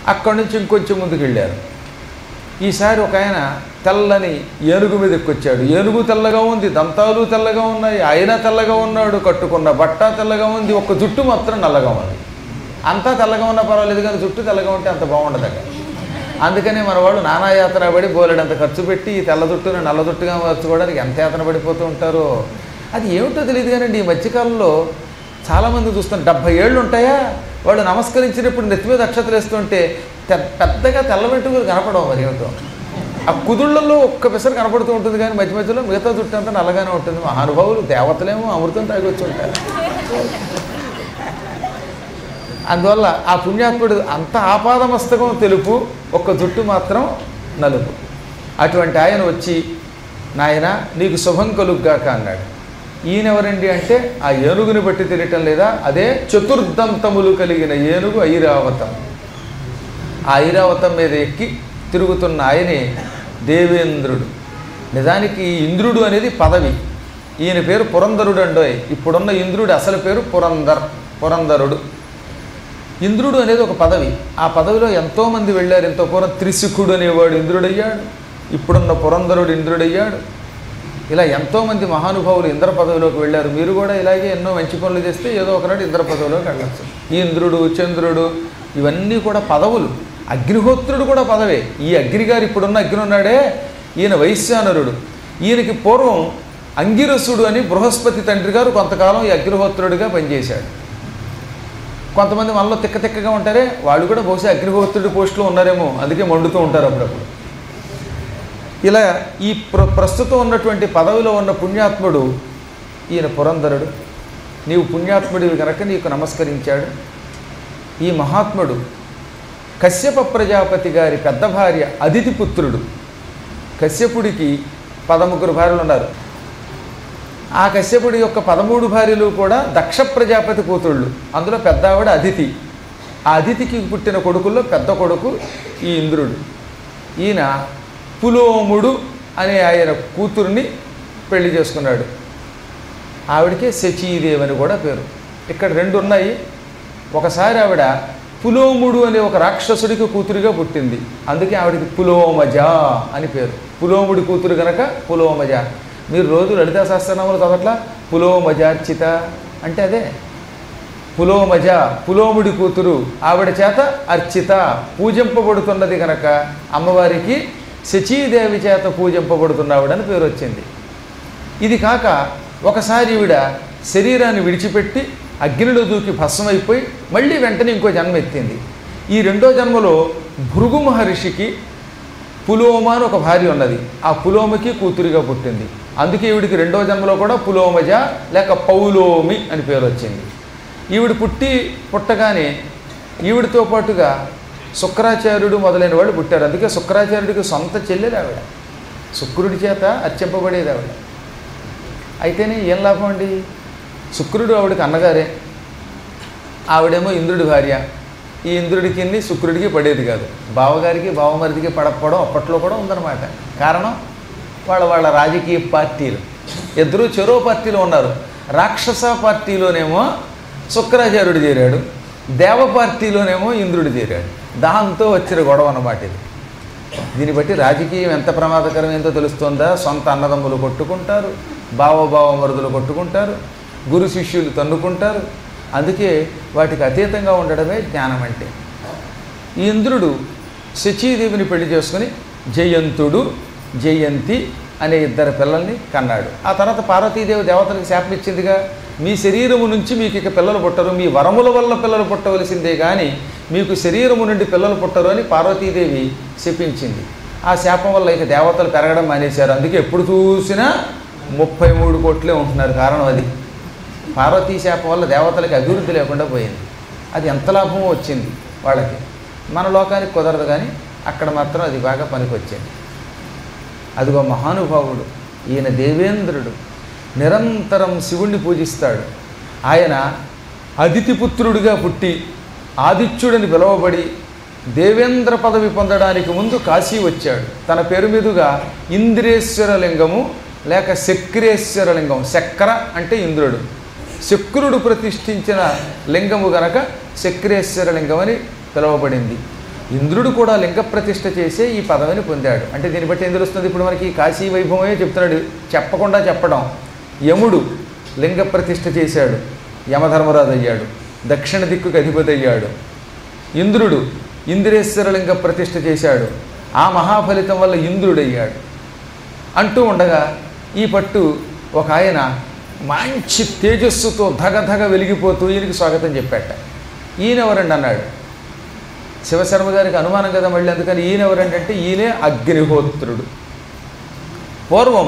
అక్కడి నుంచి ఇంకొంచెం ముందుకు వెళ్ళారు ఈసారి ఒక ఆయన తెల్లని ఏనుగు మీద ఎక్కొచ్చాడు ఏనుగు తెల్లగా ఉంది దంతాలు తెల్లగా ఉన్నాయి ఆయన తెల్లగా ఉన్నాడు కట్టుకున్న బట్ట తెల్లగా ఉంది ఒక్క జుట్టు మాత్రం నల్లగా ఉంది అంతా తెల్లగా ఉన్నా పర్వాలేదు కానీ జుట్టు తెల్లగా ఉంటే అంత బాగుండదు అక్కడ అందుకని మన వాళ్ళు నానా యాతన పడి బోలెడంత ఖర్చు పెట్టి ఈ తెల్ల జుట్టుని నల్ల జుట్టుగా మార్చుకోవడానికి ఎంత యాతన పడిపోతూ ఉంటారో అది ఏమిటో తెలియదు కానండి ఈ మధ్యకాలంలో చాలామంది చూస్తాను డెబ్భై ఏళ్ళు ఉంటాయా వాళ్ళు నమస్కరించినప్పుడు నెత్తి మీద అక్షతలు వేస్తుంటే పె- పెద్దగా తెల్ల వెంట్రుకలు కనపడవు మరి ఏమిటో ఆ కుదుళ్ళల్లో ఒక్క పిసరు కనపడుతూ ఉంటుంది కానీ మధ్య మధ్యలో మిగతా జుట్టు అంతా నల్లగానే ఉంటుంది మహానుభావులు దేవతలేమో అమృతం తాగి వచ్చి ఉంటారు అందువల్ల ఆ పుణ్యాత్ముడు అంత ఆపాదమస్తకం తెలుపు ఒక్క జుట్టు మాత్రం నలుపు అటువంటి ఆయన వచ్చి నాయన నీకు శుభం కలుగ్గాక అన్నాడు ఈయన ఎవరండి అంటే ఆ ఏనుగుని బట్టి తెలియటం లేదా అదే చతుర్దంతములు కలిగిన ఏనుగు ఐరావతం ఆ ఐరావతం మీద ఎక్కి తిరుగుతున్న ఆయనే దేవేంద్రుడు నిజానికి ఈ ఇంద్రుడు అనేది పదవి ఈయన పేరు పురంధరుడు అండోయ్ ఇప్పుడున్న ఇంద్రుడు అసలు పేరు పురందర్ పురంధరుడు ఇంద్రుడు అనేది ఒక పదవి ఆ పదవిలో ఎంతోమంది వెళ్ళారు ఎంతో పూర్వం త్రిశిఖుడు అనేవాడు ఇంద్రుడయ్యాడు ఇప్పుడున్న పురంధరుడు ఇంద్రుడయ్యాడు ఇలా ఎంతోమంది మహానుభావులు ఇంద్ర పదవిలోకి వెళ్ళారు మీరు కూడా ఇలాగే ఎన్నో మంచి పనులు చేస్తే ఏదో ఒకనాడు ఇంద్ర పదవిలోకి వెళ్ళచ్చు ఈ ఇంద్రుడు చంద్రుడు ఇవన్నీ కూడా పదవులు అగ్నిహోత్రుడు కూడా పదవే ఈ అగ్ని గారు ఇప్పుడున్న అగ్ని ఉన్నాడే ఈయన వైశ్యానరుడు ఈయనకి పూర్వం అంగిరసుడు అని బృహస్పతి తండ్రి గారు కొంతకాలం ఈ అగ్నిహోత్రుడిగా పనిచేశాడు కొంతమంది మనలో తిక్క తిక్కగా ఉంటారే వాళ్ళు కూడా బహుశా అగ్నిహోత్రుడి పోస్టులో ఉన్నారేమో అందుకే మండుతూ ఉంటారు అప్పుడప్పుడు ఇలా ఈ ప్ర ప్రస్తుతం ఉన్నటువంటి పదవిలో ఉన్న పుణ్యాత్ముడు ఈయన పురంధరుడు నీవు పుణ్యాత్ముడివి కనుక నీకు నమస్కరించాడు ఈ మహాత్ముడు కశ్యప ప్రజాపతి గారి పెద్ద భార్య అదితి పుత్రుడు కశ్యపుడికి పదముగ్గురు భార్యలు ఉన్నారు ఆ కశ్యపుడి యొక్క పదమూడు భార్యలు కూడా దక్ష ప్రజాపతి కూతుళ్ళు అందులో పెద్ద ఆవిడ అదితి ఆ అదితికి పుట్టిన కొడుకుల్లో పెద్ద కొడుకు ఈ ఇంద్రుడు ఈయన పులోముడు అనే ఆయన కూతుర్ని పెళ్లి చేసుకున్నాడు ఆవిడకే శచీదేవి అని కూడా పేరు ఇక్కడ రెండు ఉన్నాయి ఒకసారి ఆవిడ పులోముడు అనే ఒక రాక్షసుడికి కూతురుగా పుట్టింది అందుకే ఆవిడకి పులోమజ అని పేరు పులోముడి కూతురు గనక పులోమజ మీరు రోజు లలితా సహస్రనామాలు చదవట్లా పులోమజార్చిత అంటే అదే పులోమజ పులోముడి కూతురు ఆవిడ చేత అర్చిత పూజింపబడుతున్నది కనుక అమ్మవారికి శచీదేవి చేత పూజింపబడుతున్నావిడని పేరు వచ్చింది ఇది కాక ఒకసారి ఈవిడ శరీరాన్ని విడిచిపెట్టి అగ్నిలో దూకి భస్మైపోయి మళ్ళీ వెంటనే ఇంకో జన్మ ఎత్తింది ఈ రెండో జన్మలో భృగు మహర్షికి పులోమ అని ఒక భార్య ఉన్నది ఆ పులోమకి కూతురిగా పుట్టింది అందుకే ఈవిడికి రెండో జన్మలో కూడా పులోమజ లేక పౌలోమి అని పేరు వచ్చింది ఈవిడ పుట్టి పుట్టగానే ఈవిడితో పాటుగా శుక్రాచార్యుడు మొదలైన వాళ్ళు పుట్టారు అందుకే శుక్రాచార్యుడికి సొంత చెల్లెలు ఆవిడ శుక్రుడి చేత అర్చింపబడేది ఆవిడ అయితేనే ఏం లాభం అండి శుక్రుడు ఆవిడకి అన్నగారే ఆవిడేమో ఇంద్రుడి భార్య ఈ ఇంద్రుడికి శుక్రుడికి పడేది కాదు బావగారికి బావమరిదికి పడకపోవడం అప్పట్లో కూడా ఉందన్నమాట కారణం వాళ్ళ వాళ్ళ రాజకీయ పార్టీలు ఇద్దరు చెరో పార్టీలో ఉన్నారు రాక్షస పార్టీలోనేమో శుక్రాచార్యుడు చేరాడు దేవ పార్టీలోనేమో ఇంద్రుడు చేరాడు దాంతో వచ్చిన గొడవ అన్నమాట ఇది దీన్ని బట్టి రాజకీయం ఎంత ప్రమాదకరమైందో తెలుస్తుందా సొంత అన్నదమ్ములు కొట్టుకుంటారు బావబావ మరుదులు కొట్టుకుంటారు గురు శిష్యులు తన్నుకుంటారు అందుకే వాటికి అతీతంగా ఉండడమే జ్ఞానం అంటే ఈ ఇంద్రుడు శచీదేవిని పెళ్లి చేసుకుని జయంతుడు జయంతి అనే ఇద్దరు పిల్లల్ని కన్నాడు ఆ తర్వాత పార్వతీదేవి దేవతలకు శాపం ఇచ్చిందిగా మీ శరీరము నుంచి మీకు ఇక పిల్లలు పుట్టరు మీ వరముల వల్ల పిల్లలు పుట్టవలసిందే కానీ మీకు శరీరము నుండి పిల్లలు పుట్టరు అని పార్వతీదేవి శపించింది ఆ శాపం వల్ల ఇక దేవతలు పెరగడం మానేశారు అందుకే ఎప్పుడు చూసినా ముప్పై మూడు కోట్లే ఉంటున్నారు కారణం అది పార్వతీ శాపం వల్ల దేవతలకి అభివృద్ధి లేకుండా పోయింది అది ఎంత లాభమో వచ్చింది వాళ్ళకి మన లోకానికి కుదరదు కానీ అక్కడ మాత్రం అది బాగా పనికొచ్చింది అదిగో మహానుభావుడు ఈయన దేవేంద్రుడు నిరంతరం శివుణ్ణి పూజిస్తాడు ఆయన అదితిపుత్రుడిగా పుట్టి ఆదిత్యుడని పిలువబడి దేవేంద్ర పదవి పొందడానికి ముందు కాశీ వచ్చాడు తన పేరు మీదుగా ఇంద్రేశ్వర లింగము లేక శక్రేశ్వర లింగం శక్ర అంటే ఇంద్రుడు శుక్రుడు ప్రతిష్ఠించిన లింగము గనక శక్రేశ్వర లింగం అని పిలువబడింది ఇంద్రుడు కూడా లింగ ప్రతిష్ఠ చేసే ఈ పదవిని పొందాడు అంటే దీన్ని బట్టి ఏం తెలుస్తుంది ఇప్పుడు మనకి కాశీ వైభవమే చెప్తున్నాడు చెప్పకుండా చెప్పడం యముడు లింగ ప్రతిష్ఠ చేశాడు యమధర్మరాజు అయ్యాడు దక్షిణ దిక్కుకి అధిపతి అయ్యాడు ఇంద్రుడు ఇంద్రేశ్వర లింగ ప్రతిష్ఠ చేశాడు ఆ మహాఫలితం వల్ల ఇంద్రుడయ్యాడు అంటూ ఉండగా ఈ పట్టు ఒక ఆయన మంచి తేజస్సుతో ధగధగ వెలిగిపోతూ ఈయనకి స్వాగతం చెప్పాట ఈయన ఎవరండి అన్నాడు శివశర్మ గారికి అనుమానం కదా మళ్ళీ అందుకని ఈయన ఎవరండి అంటే ఈయనే అగ్నిహోత్రుడు పూర్వం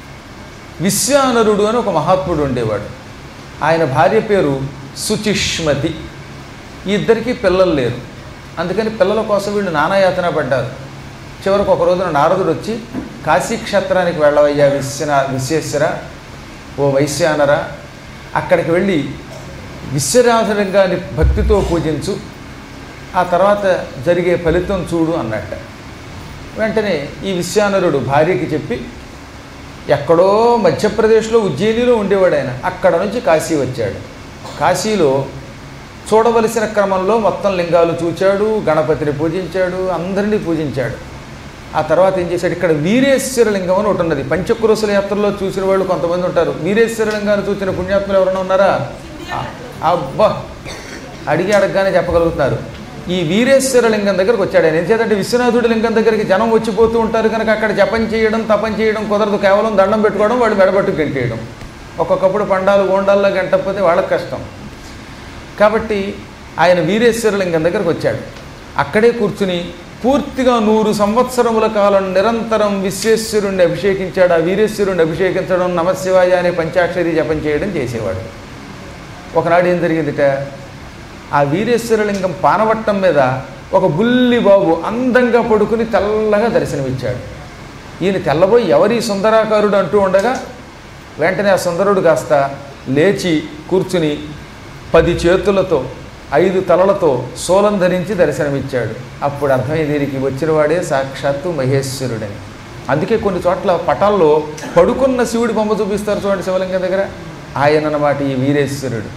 విశ్వానరుడు అని ఒక మహాత్ముడు ఉండేవాడు ఆయన భార్య పేరు సుచిష్మతి ఈ ఇద్దరికీ పిల్లలు లేరు అందుకని పిల్లల కోసం వీళ్ళు నానాయాతన పడ్డారు చివరికి ఒక రోజున నారదుడు వచ్చి కాశీక్షేత్రానికి వెళ్ళవయ్యా విశ్వనా విశ్వేశ్వర ఓ వైశ్యానర అక్కడికి వెళ్ళి విశ్వరాధలింగాన్ని భక్తితో పూజించు ఆ తర్వాత జరిగే ఫలితం చూడు అన్నట్ట వెంటనే ఈ విశ్వానరుడు భార్యకి చెప్పి ఎక్కడో మధ్యప్రదేశ్లో ఉజ్జయినిలో ఉండేవాడు ఆయన అక్కడ నుంచి కాశీ వచ్చాడు కాశీలో చూడవలసిన క్రమంలో మొత్తం లింగాలు చూచాడు గణపతిని పూజించాడు అందరినీ పూజించాడు ఆ తర్వాత ఏం చేశాడు ఇక్కడ వీరేశ్వర లింగం అని ఒకటి ఉన్నది పంచక్రోశల యాత్రలో చూసిన వాళ్ళు కొంతమంది ఉంటారు వీరేశ్వర లింగాన్ని చూసిన పుణ్యాత్ములు ఎవరైనా ఉన్నారా ఆ, అబ్బా అడిగి అడగగానే చెప్పగలుగుతున్నారు ఈ వీరేశ్వర లింగం దగ్గరకు వచ్చాడు ఆయన ఎందుకంటే విశ్వనాథుడి లింగం దగ్గరికి జనం వచ్చిపోతూ ఉంటారు కనుక అక్కడ జపం చేయడం తపం చేయడం కుదరదు కేవలం దండం పెట్టుకోవడం వాడు మెడబట్టు గంటేయడం ఒక్కొక్కప్పుడు పండాలు గోండాల్లో గంటకపోతే వాళ్ళకి కష్టం కాబట్టి ఆయన వీరేశ్వర లింగం దగ్గరకు వచ్చాడు అక్కడే కూర్చుని పూర్తిగా నూరు సంవత్సరముల కాలం నిరంతరం విశ్వేశ్వరుణ్ణి అభిషేకించాడు ఆ వీరేశ్వరుణ్ణి అభిషేకించడం నమశివాయ అనే పంచాక్షరి జపం చేయడం చేసేవాడు ఒకనాడు ఏం జరిగిందిట ఆ వీరేశ్వరలింగం పానవట్టం మీద ఒక బుల్లి బాబు అందంగా పడుకుని తెల్లగా దర్శనమిచ్చాడు ఈయన తెల్లబోయి ఎవరి సుందరాకారుడు అంటూ ఉండగా వెంటనే ఆ సుందరుడు కాస్త లేచి కూర్చుని పది చేతులతో ఐదు తలలతో సోలం ధరించి దర్శనమిచ్చాడు అప్పుడు అర్థమైంది దీనికి వచ్చినవాడే సాక్షాత్తు మహేశ్వరుడని అందుకే కొన్ని చోట్ల పటాల్లో పడుకున్న శివుడి బొమ్మ చూపిస్తారు చూడండి శివలింగం దగ్గర ఆయన అన్నమాట ఈ వీరేశ్వరుడు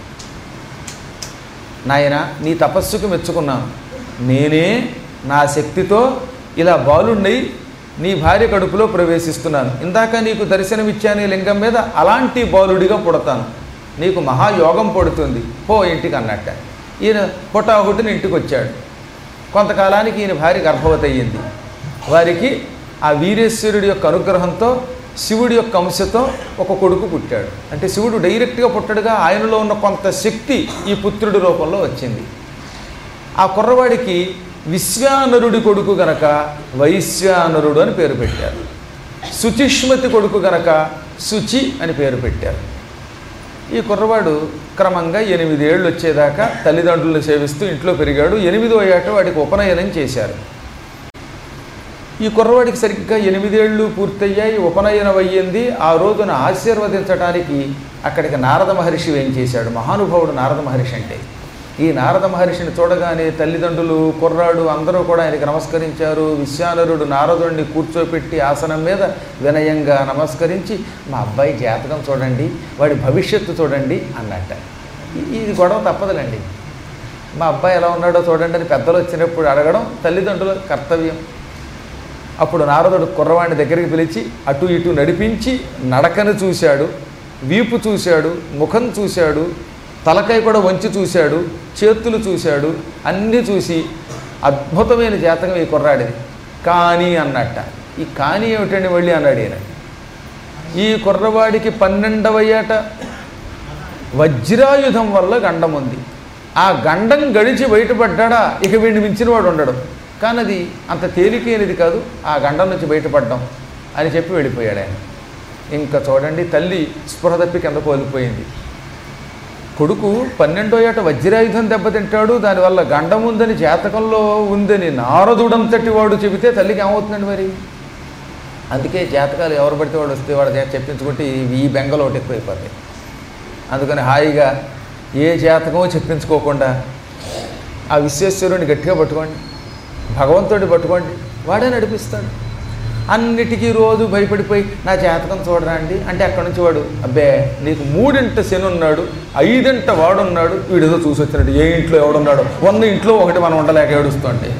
నాయన నీ తపస్సుకు మెచ్చుకున్నాను నేనే నా శక్తితో ఇలా బాలుండి నీ భార్య కడుపులో ప్రవేశిస్తున్నాను ఇందాక నీకు దర్శనమిచ్చాను ఈ లింగం మీద అలాంటి బాలుడిగా పుడతాను నీకు మహాయోగం పడుతుంది పో ఇంటికి అన్నట్ట ఈయన పుటాహుటిని ఇంటికి వచ్చాడు కొంతకాలానికి ఈయన భార్య గర్భవతి అయ్యింది వారికి ఆ వీరేశ్వరుడి యొక్క అనుగ్రహంతో శివుడి యొక్క అంశతో ఒక కొడుకు పుట్టాడు అంటే శివుడు డైరెక్ట్గా పుట్టడుగా ఆయనలో ఉన్న కొంత శక్తి ఈ పుత్రుడి రూపంలో వచ్చింది ఆ కుర్రవాడికి విశ్వానరుడి కొడుకు గనక వైశ్వానరుడు అని పేరు పెట్టారు శుచిష్మతి కొడుకు గనక శుచి అని పేరు పెట్టారు ఈ కుర్రవాడు క్రమంగా ఎనిమిదేళ్ళు వచ్చేదాకా తల్లిదండ్రులను సేవిస్తూ ఇంట్లో పెరిగాడు ఎనిమిదో ఏట వాడికి ఉపనయనం చేశారు ఈ కుర్రవాడికి సరిగ్గా ఎనిమిదేళ్ళు పూర్తయ్యాయి ఉపనయనం అయ్యింది ఆ రోజున ఆశీర్వదించడానికి అక్కడికి నారద మహర్షి ఏం చేశాడు మహానుభావుడు నారద మహర్షి అంటే ఈ నారద మహర్షిని చూడగానే తల్లిదండ్రులు కుర్రాడు అందరూ కూడా ఆయనకి నమస్కరించారు విశ్వానరుడు నారదుడిని కూర్చోపెట్టి ఆసనం మీద వినయంగా నమస్కరించి మా అబ్బాయి జాతకం చూడండి వాడి భవిష్యత్తు చూడండి అన్నట్ట ఇ- ఇది గొడవ తప్పదులండి మా అబ్బాయి ఎలా ఉన్నాడో చూడండి అని పెద్దలు వచ్చినప్పుడు అడగడం తల్లిదండ్రుల కర్తవ్యం అప్పుడు నారదుడు కుర్రవాణి దగ్గరికి పిలిచి అటు ఇటు నడిపించి నడకను చూశాడు వీపు చూశాడు ముఖం చూశాడు తలకాయ కూడా వంచి చూశాడు చేతులు చూశాడు అన్నీ చూసి అద్భుతమైన జాతకం ఈ కుర్రాడిది కానీ అన్నట్ట ఈ కానీ ఏమిటండి మళ్ళీ అన్నాడు ఈయన ఈ కుర్రవాడికి పన్నెండవ ఏట వజ్రాయుధం వల్ల గండం ఉంది ఆ గండం గడిచి బయటపడ్డా ఇక వీడిని మించిన వాడు ఉండడు కానీ అది అంత తేలికైనది కాదు ఆ గండం నుంచి బయటపడ్డం అని చెప్పి వెళ్ళిపోయాడు ఆయన ఇంకా చూడండి తల్లి స్పృహ తప్పి కింద కోల్పోయింది కొడుకు పన్నెండో ఏట వజ్రాయుధం దెబ్బతింటాడు దానివల్ల గండం ఉందని జాతకంలో ఉందని నారదుడంతటి వాడు చెబితే తల్లికి ఏమవుతుందండి మరి అందుకే జాతకాలు ఎవరు పడితే వాడు వస్తే వాడు చేత చెప్పించుకుంటే ఈ- ఈ బెంగలో ఒకటి ఎక్కువైపోతాయి అందుకని హాయిగా ఏ జాతకమో చెప్పించుకోకుండా ఆ విశ్వేశ్వరుని గట్టిగా పట్టుకోండి భగవంతుడిని పట్టుకోండి వాడే నడిపిస్తాడు అన్నిటికీ రోజు భయపడిపోయి నా జాతకం చూడరా అండి అంటే అక్కడి నుంచి వాడు అబ్బే నీకు మూడింట శని ఉన్నాడు ఐదింట వాడున్నాడు వీడేదో చూసి వచ్చినట్టు ఏ ఇంట్లో ఎవడున్నాడు వంద ఇంట్లో ఒకటి మనం ఉండలేక ఏడుస్తుంటే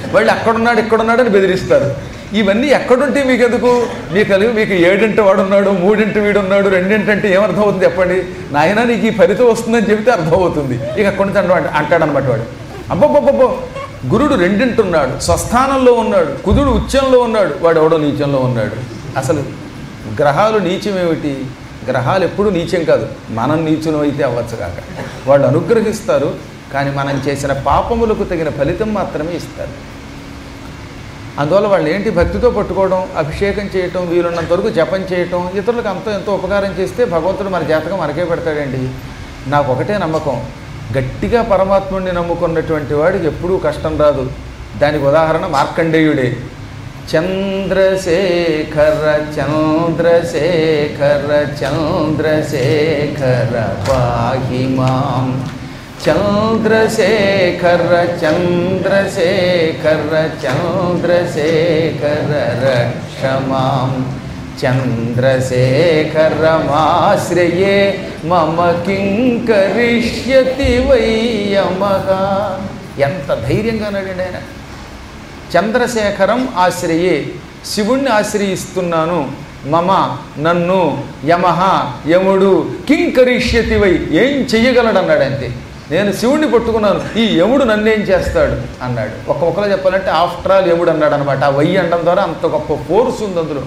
వాళ్ళు అక్కడున్నాడు ఇక్కడున్నాడు అని బెదిరిస్తారు ఇవన్నీ ఎక్కడుంటే మీకు ఎందుకు మీకు అది మీకు ఏడింటి వాడు ఉన్నాడు మూడింటి వీడు ఉన్నాడు రెండింటి అంటే ఏమర్థమవుతుంది చెప్పండి నాయన నీకు ఈ ఫలితం వస్తుందని చెబితే అర్థమవుతుంది ఇక అక్కడి నుంచి అంటాడు అంటాడనమాట వాడు అబ్బబ్బబ్బబ్బో గురుడు రెండింటున్నాడు స్వస్థానంలో ఉన్నాడు కుదుడు ఉచ్చంలో ఉన్నాడు వాడు ఎవడో నీచంలో ఉన్నాడు అసలు గ్రహాలు నీచమేమిటి గ్రహాలు ఎప్పుడూ నీచం కాదు మనం నీచునం అయితే అవ్వచ్చు కాక వాళ్ళు అనుగ్రహిస్తారు కానీ మనం చేసిన పాపములకు తగిన ఫలితం మాత్రమే ఇస్తారు అందువల్ల వాళ్ళు ఏంటి భక్తితో పట్టుకోవడం అభిషేకం చేయటం వీలున్నంత వరకు జపం చేయటం ఇతరులకు అంత ఎంతో ఉపకారం చేస్తే భగవంతుడు మన జాతకం మనకే పెడతాడండి నాకు ఒకటే నమ్మకం గట్టిగా పరమాత్ముడిని నమ్ముకున్నటువంటి వాడికి ఎప్పుడూ కష్టం రాదు దానికి ఉదాహరణ మార్కండేయుడే చంద్రశేఖర చంద్రశేఖర చంద్రశేఖర పాహి మాం చంద్రశేఖర చంద్రశేఖర చంద్రశేఖర రక్షమాం చంద్రశేఖరమాశ్రయే మమ కిం కరిష్యతి వయ్యమహ ఎంత ధైర్యంగా అన్నాడండి ఆయన చంద్రశేఖరం ఆశ్రయే శివుణ్ణి ఆశ్రయిస్తున్నాను మమ నన్ను యమహ యముడు కిం కరిష్యతి వై ఏం చెయ్యగలడు అంతే నేను శివుణ్ణి పట్టుకున్నాను ఈ యముడు నన్నేం చేస్తాడు అన్నాడు ఒక ఒకలో చెప్పాలంటే ఆఫ్టర్ ఆల్ యముడు అన్నాడు అనమాట ఆ వయ్యి అనడం ద్వారా అంత గొప్ప ఫోర్స్ ఉంది అందులో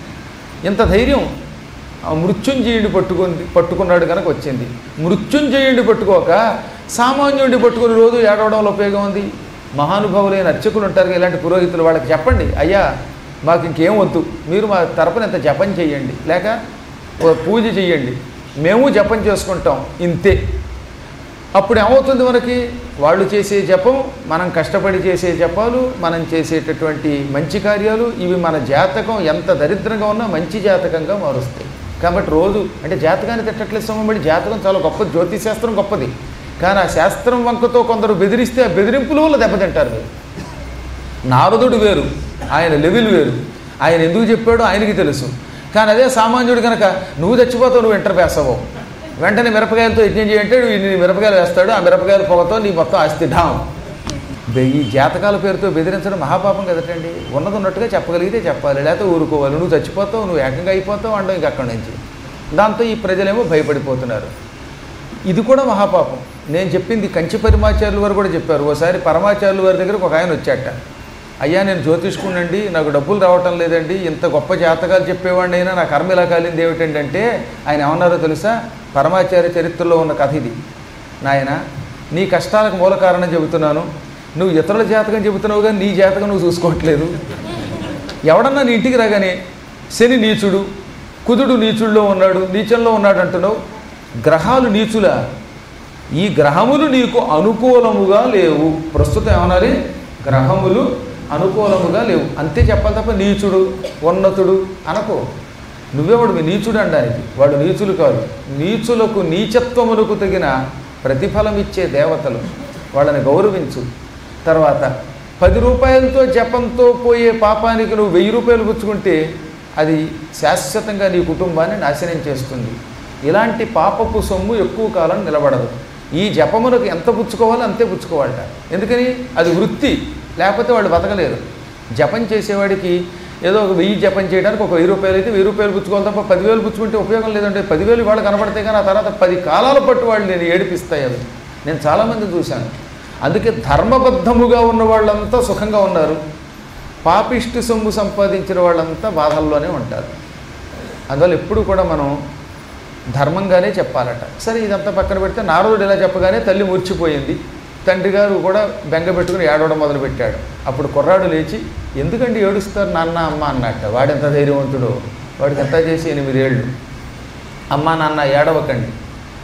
ఇంత ధైర్యం ఆ మృత్యుంజయుడిని పట్టుకుంది పట్టుకున్నాడు కనుక వచ్చింది మృత్యుంజయుడిని పట్టుకోక సామాన్యుడిని పట్టుకుని రోజు ఏడవడంలో ఉపయోగం ఉంది మహానుభావులైన అర్చకులు ఉంటారు కదా, ఇలాంటి పురోహితులు వాళ్ళకి చెప్పండి అయ్యా మాకు ఇంకేం వద్దు మీరు మా తరపున ఇంత జపం చేయండి లేక ఓ పూజ చేయండి మేము జపం చేసుకుంటాం ఇంతే అప్పుడు ఏమవుతుంది మనకి వాళ్ళు చేసే జపం మనం కష్టపడి చేసే జపాలు మనం చేసేటటువంటి మంచి కార్యాలు ఇవి మన జాతకం ఎంత దరిద్రంగా ఉన్నా మంచి జాతకంగా మారుస్తాయి కాబట్టి రోజు అంటే జాతకాన్ని తిట్టట్లేదు సొమ్మబడి జాతకం చాలా గొప్ప జ్యోతిష్ శాస్త్రం గొప్పది కానీ ఆ శాస్త్రం వంకతో కొందరు బెదిరిస్తే ఆ బెదిరింపుల వల్ల దెబ్బతింటారు మీరు నారదుడు వేరు ఆయన లెవెల్ వేరు ఆయన ఎందుకు చెప్పాడో ఆయనకి తెలుసు కానీ అదే సామాన్యుడు కనుక నువ్వు చచ్చిపోతావు నువ్వు ఎంటర్ వేస్తావు వెంటనే మిరపకాయలతో యజ్ఞం చేయంటే నువ్వు ఇన్ని మిరపకాయలు వేస్తాడు ఆ మిరపకాయల పొగతో నీ మొత్తం ఆస్తి ఢాం బె- ఈ జాతకాల పేరుతో బెదిరించడం మహాపాపం కదటండి ఉన్నది ఉన్నట్టుగా చెప్పగలిగితే చెప్పాలి లేకపోతే ఊరుకోవాలి నువ్వు చచ్చిపోతావు నువ్వు ఏకంగా అయిపోతావు అండం ఇంక అక్కడి నుంచి దాంతో ఈ ప్రజలేమో భయపడిపోతున్నారు ఇది కూడా మహాపాపం నేను చెప్పింది కంచి పరమాచార్యుల వారు కూడా చెప్పారు ఓసారి పరమాచార్యుల వారి దగ్గరకు ఒక ఆయన వచ్చాట అయ్యా నేను జ్యోతిష్కునండి నాకు డబ్బులు రావటం లేదండి ఇంత గొప్ప జాతకాలు చెప్పేవాడిని అయినా నా కర్మ ఇలా కాలింది ఏమిటంటే ఆయన ఏమన్నారో తెలుసా పరమాచార్య చరిత్రలో ఉన్న కథ ఇది నాయన నీ కష్టాలకు మూల కారణం చెబుతున్నాను నువ్వు ఇతరుల జాతకం చెబుతున్నావు కానీ నీ జాతకం నువ్వు చూసుకోవట్లేదు ఎవడన్నా నీ ఇంటికి రాగానే శని నీచుడు కుదుడు నీచుల్లో ఉన్నాడు నీచంలో ఉన్నాడు అంటున్నావు గ్రహాలు నీచులా ఈ గ్రహములు నీకు అనుకూలముగా లేవు ప్రస్తుతం ఏమనాలి గ్రహములు అనుకూలముగా లేవు అంతే చెప్పాలి తప్ప నీచుడు ఉన్నతుడు అనకో నువ్వెవడు నీచుడు అనడానికి వాడు నీచులు కాదు నీచులకు నీచత్వములకు తగిన ప్రతిఫలం ఇచ్చే దేవతలు వాళ్ళని గౌరవించు తర్వాత పది రూపాయలతో జపంతో పోయే పాపానికి నువ్వు వెయ్యి రూపాయలు పుచ్చుకుంటే అది శాశ్వతంగా నీ కుటుంబాన్ని నాశనం చేస్తుంది ఇలాంటి పాపపు సొమ్ము ఎక్కువ కాలం నిలబడదు ఈ జపమునకు ఎంత పుచ్చుకోవాలో అంతే పుచ్చుకోవాలట ఎందుకని అది వృత్తి లేకపోతే వాళ్ళు బతకలేరు జపం చేసేవాడికి ఏదో ఒక వెయ్యి జపం చేయడానికి ఒక వెయ్యి రూపాయలు అయితే వెయ్యి రూపాయలు పుచ్చుకోవాలి తప్ప పదివేలు పుచ్చుకుంటే ఉపయోగం లేదంటే పదివేలు వాళ్ళు కనబడితే కానీ ఆ తర్వాత పది కాలాల పట్టు వాళ్ళు నేను ఏడిపిస్తాయి అవి నేను చాలామంది చూశాను అందుకే ధర్మబద్ధముగా ఉన్న వాళ్ళంతా సుఖంగా ఉన్నారు పాపిష్టి సొమ్ము సంపాదించిన వాళ్ళంతా బాధల్లోనే ఉంటారు అందువల్ల ఎప్పుడు కూడా మనం ధర్మంగానే చెప్పాలట సరే ఇదంతా పక్కన పెడితే నారదుడు ఇలా చెప్పగానే తల్లి మూర్చిపోయింది తండ్రి గారు కూడా బెంగ పెట్టుకుని ఏడవడం మొదలుపెట్టాడు అప్పుడు కుర్రాడు లేచి ఎందుకండి ఏడుస్తారు నాన్న అమ్మ అన్నట్ట వాడెంత ధైర్యవంతుడు వాడికి ఎంత చేసి ఎనిమిదేళ్ళు అమ్మ నాన్న ఏడవకండి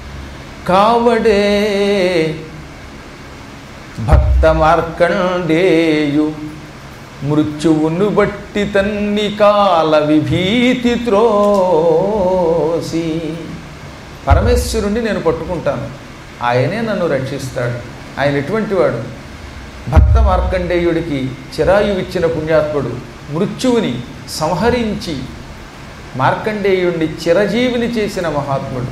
కావడే భక్త మార్కండేయు మృత్యువును బట్టి తన్ని కాల విభీతి త్రోసి పరమేశ్వరుణ్ణి నేను పట్టుకుంటాను ఆయనే నన్ను రక్షిస్తాడు ఆయన ఎటువంటి వాడు భక్త మార్కండేయుడికి చిరాయువిచ్చిన పుణ్యాత్ముడు మృత్యువుని సంహరించి మార్కండేయుడిని చిరజీవిని చేసిన మహాత్ముడు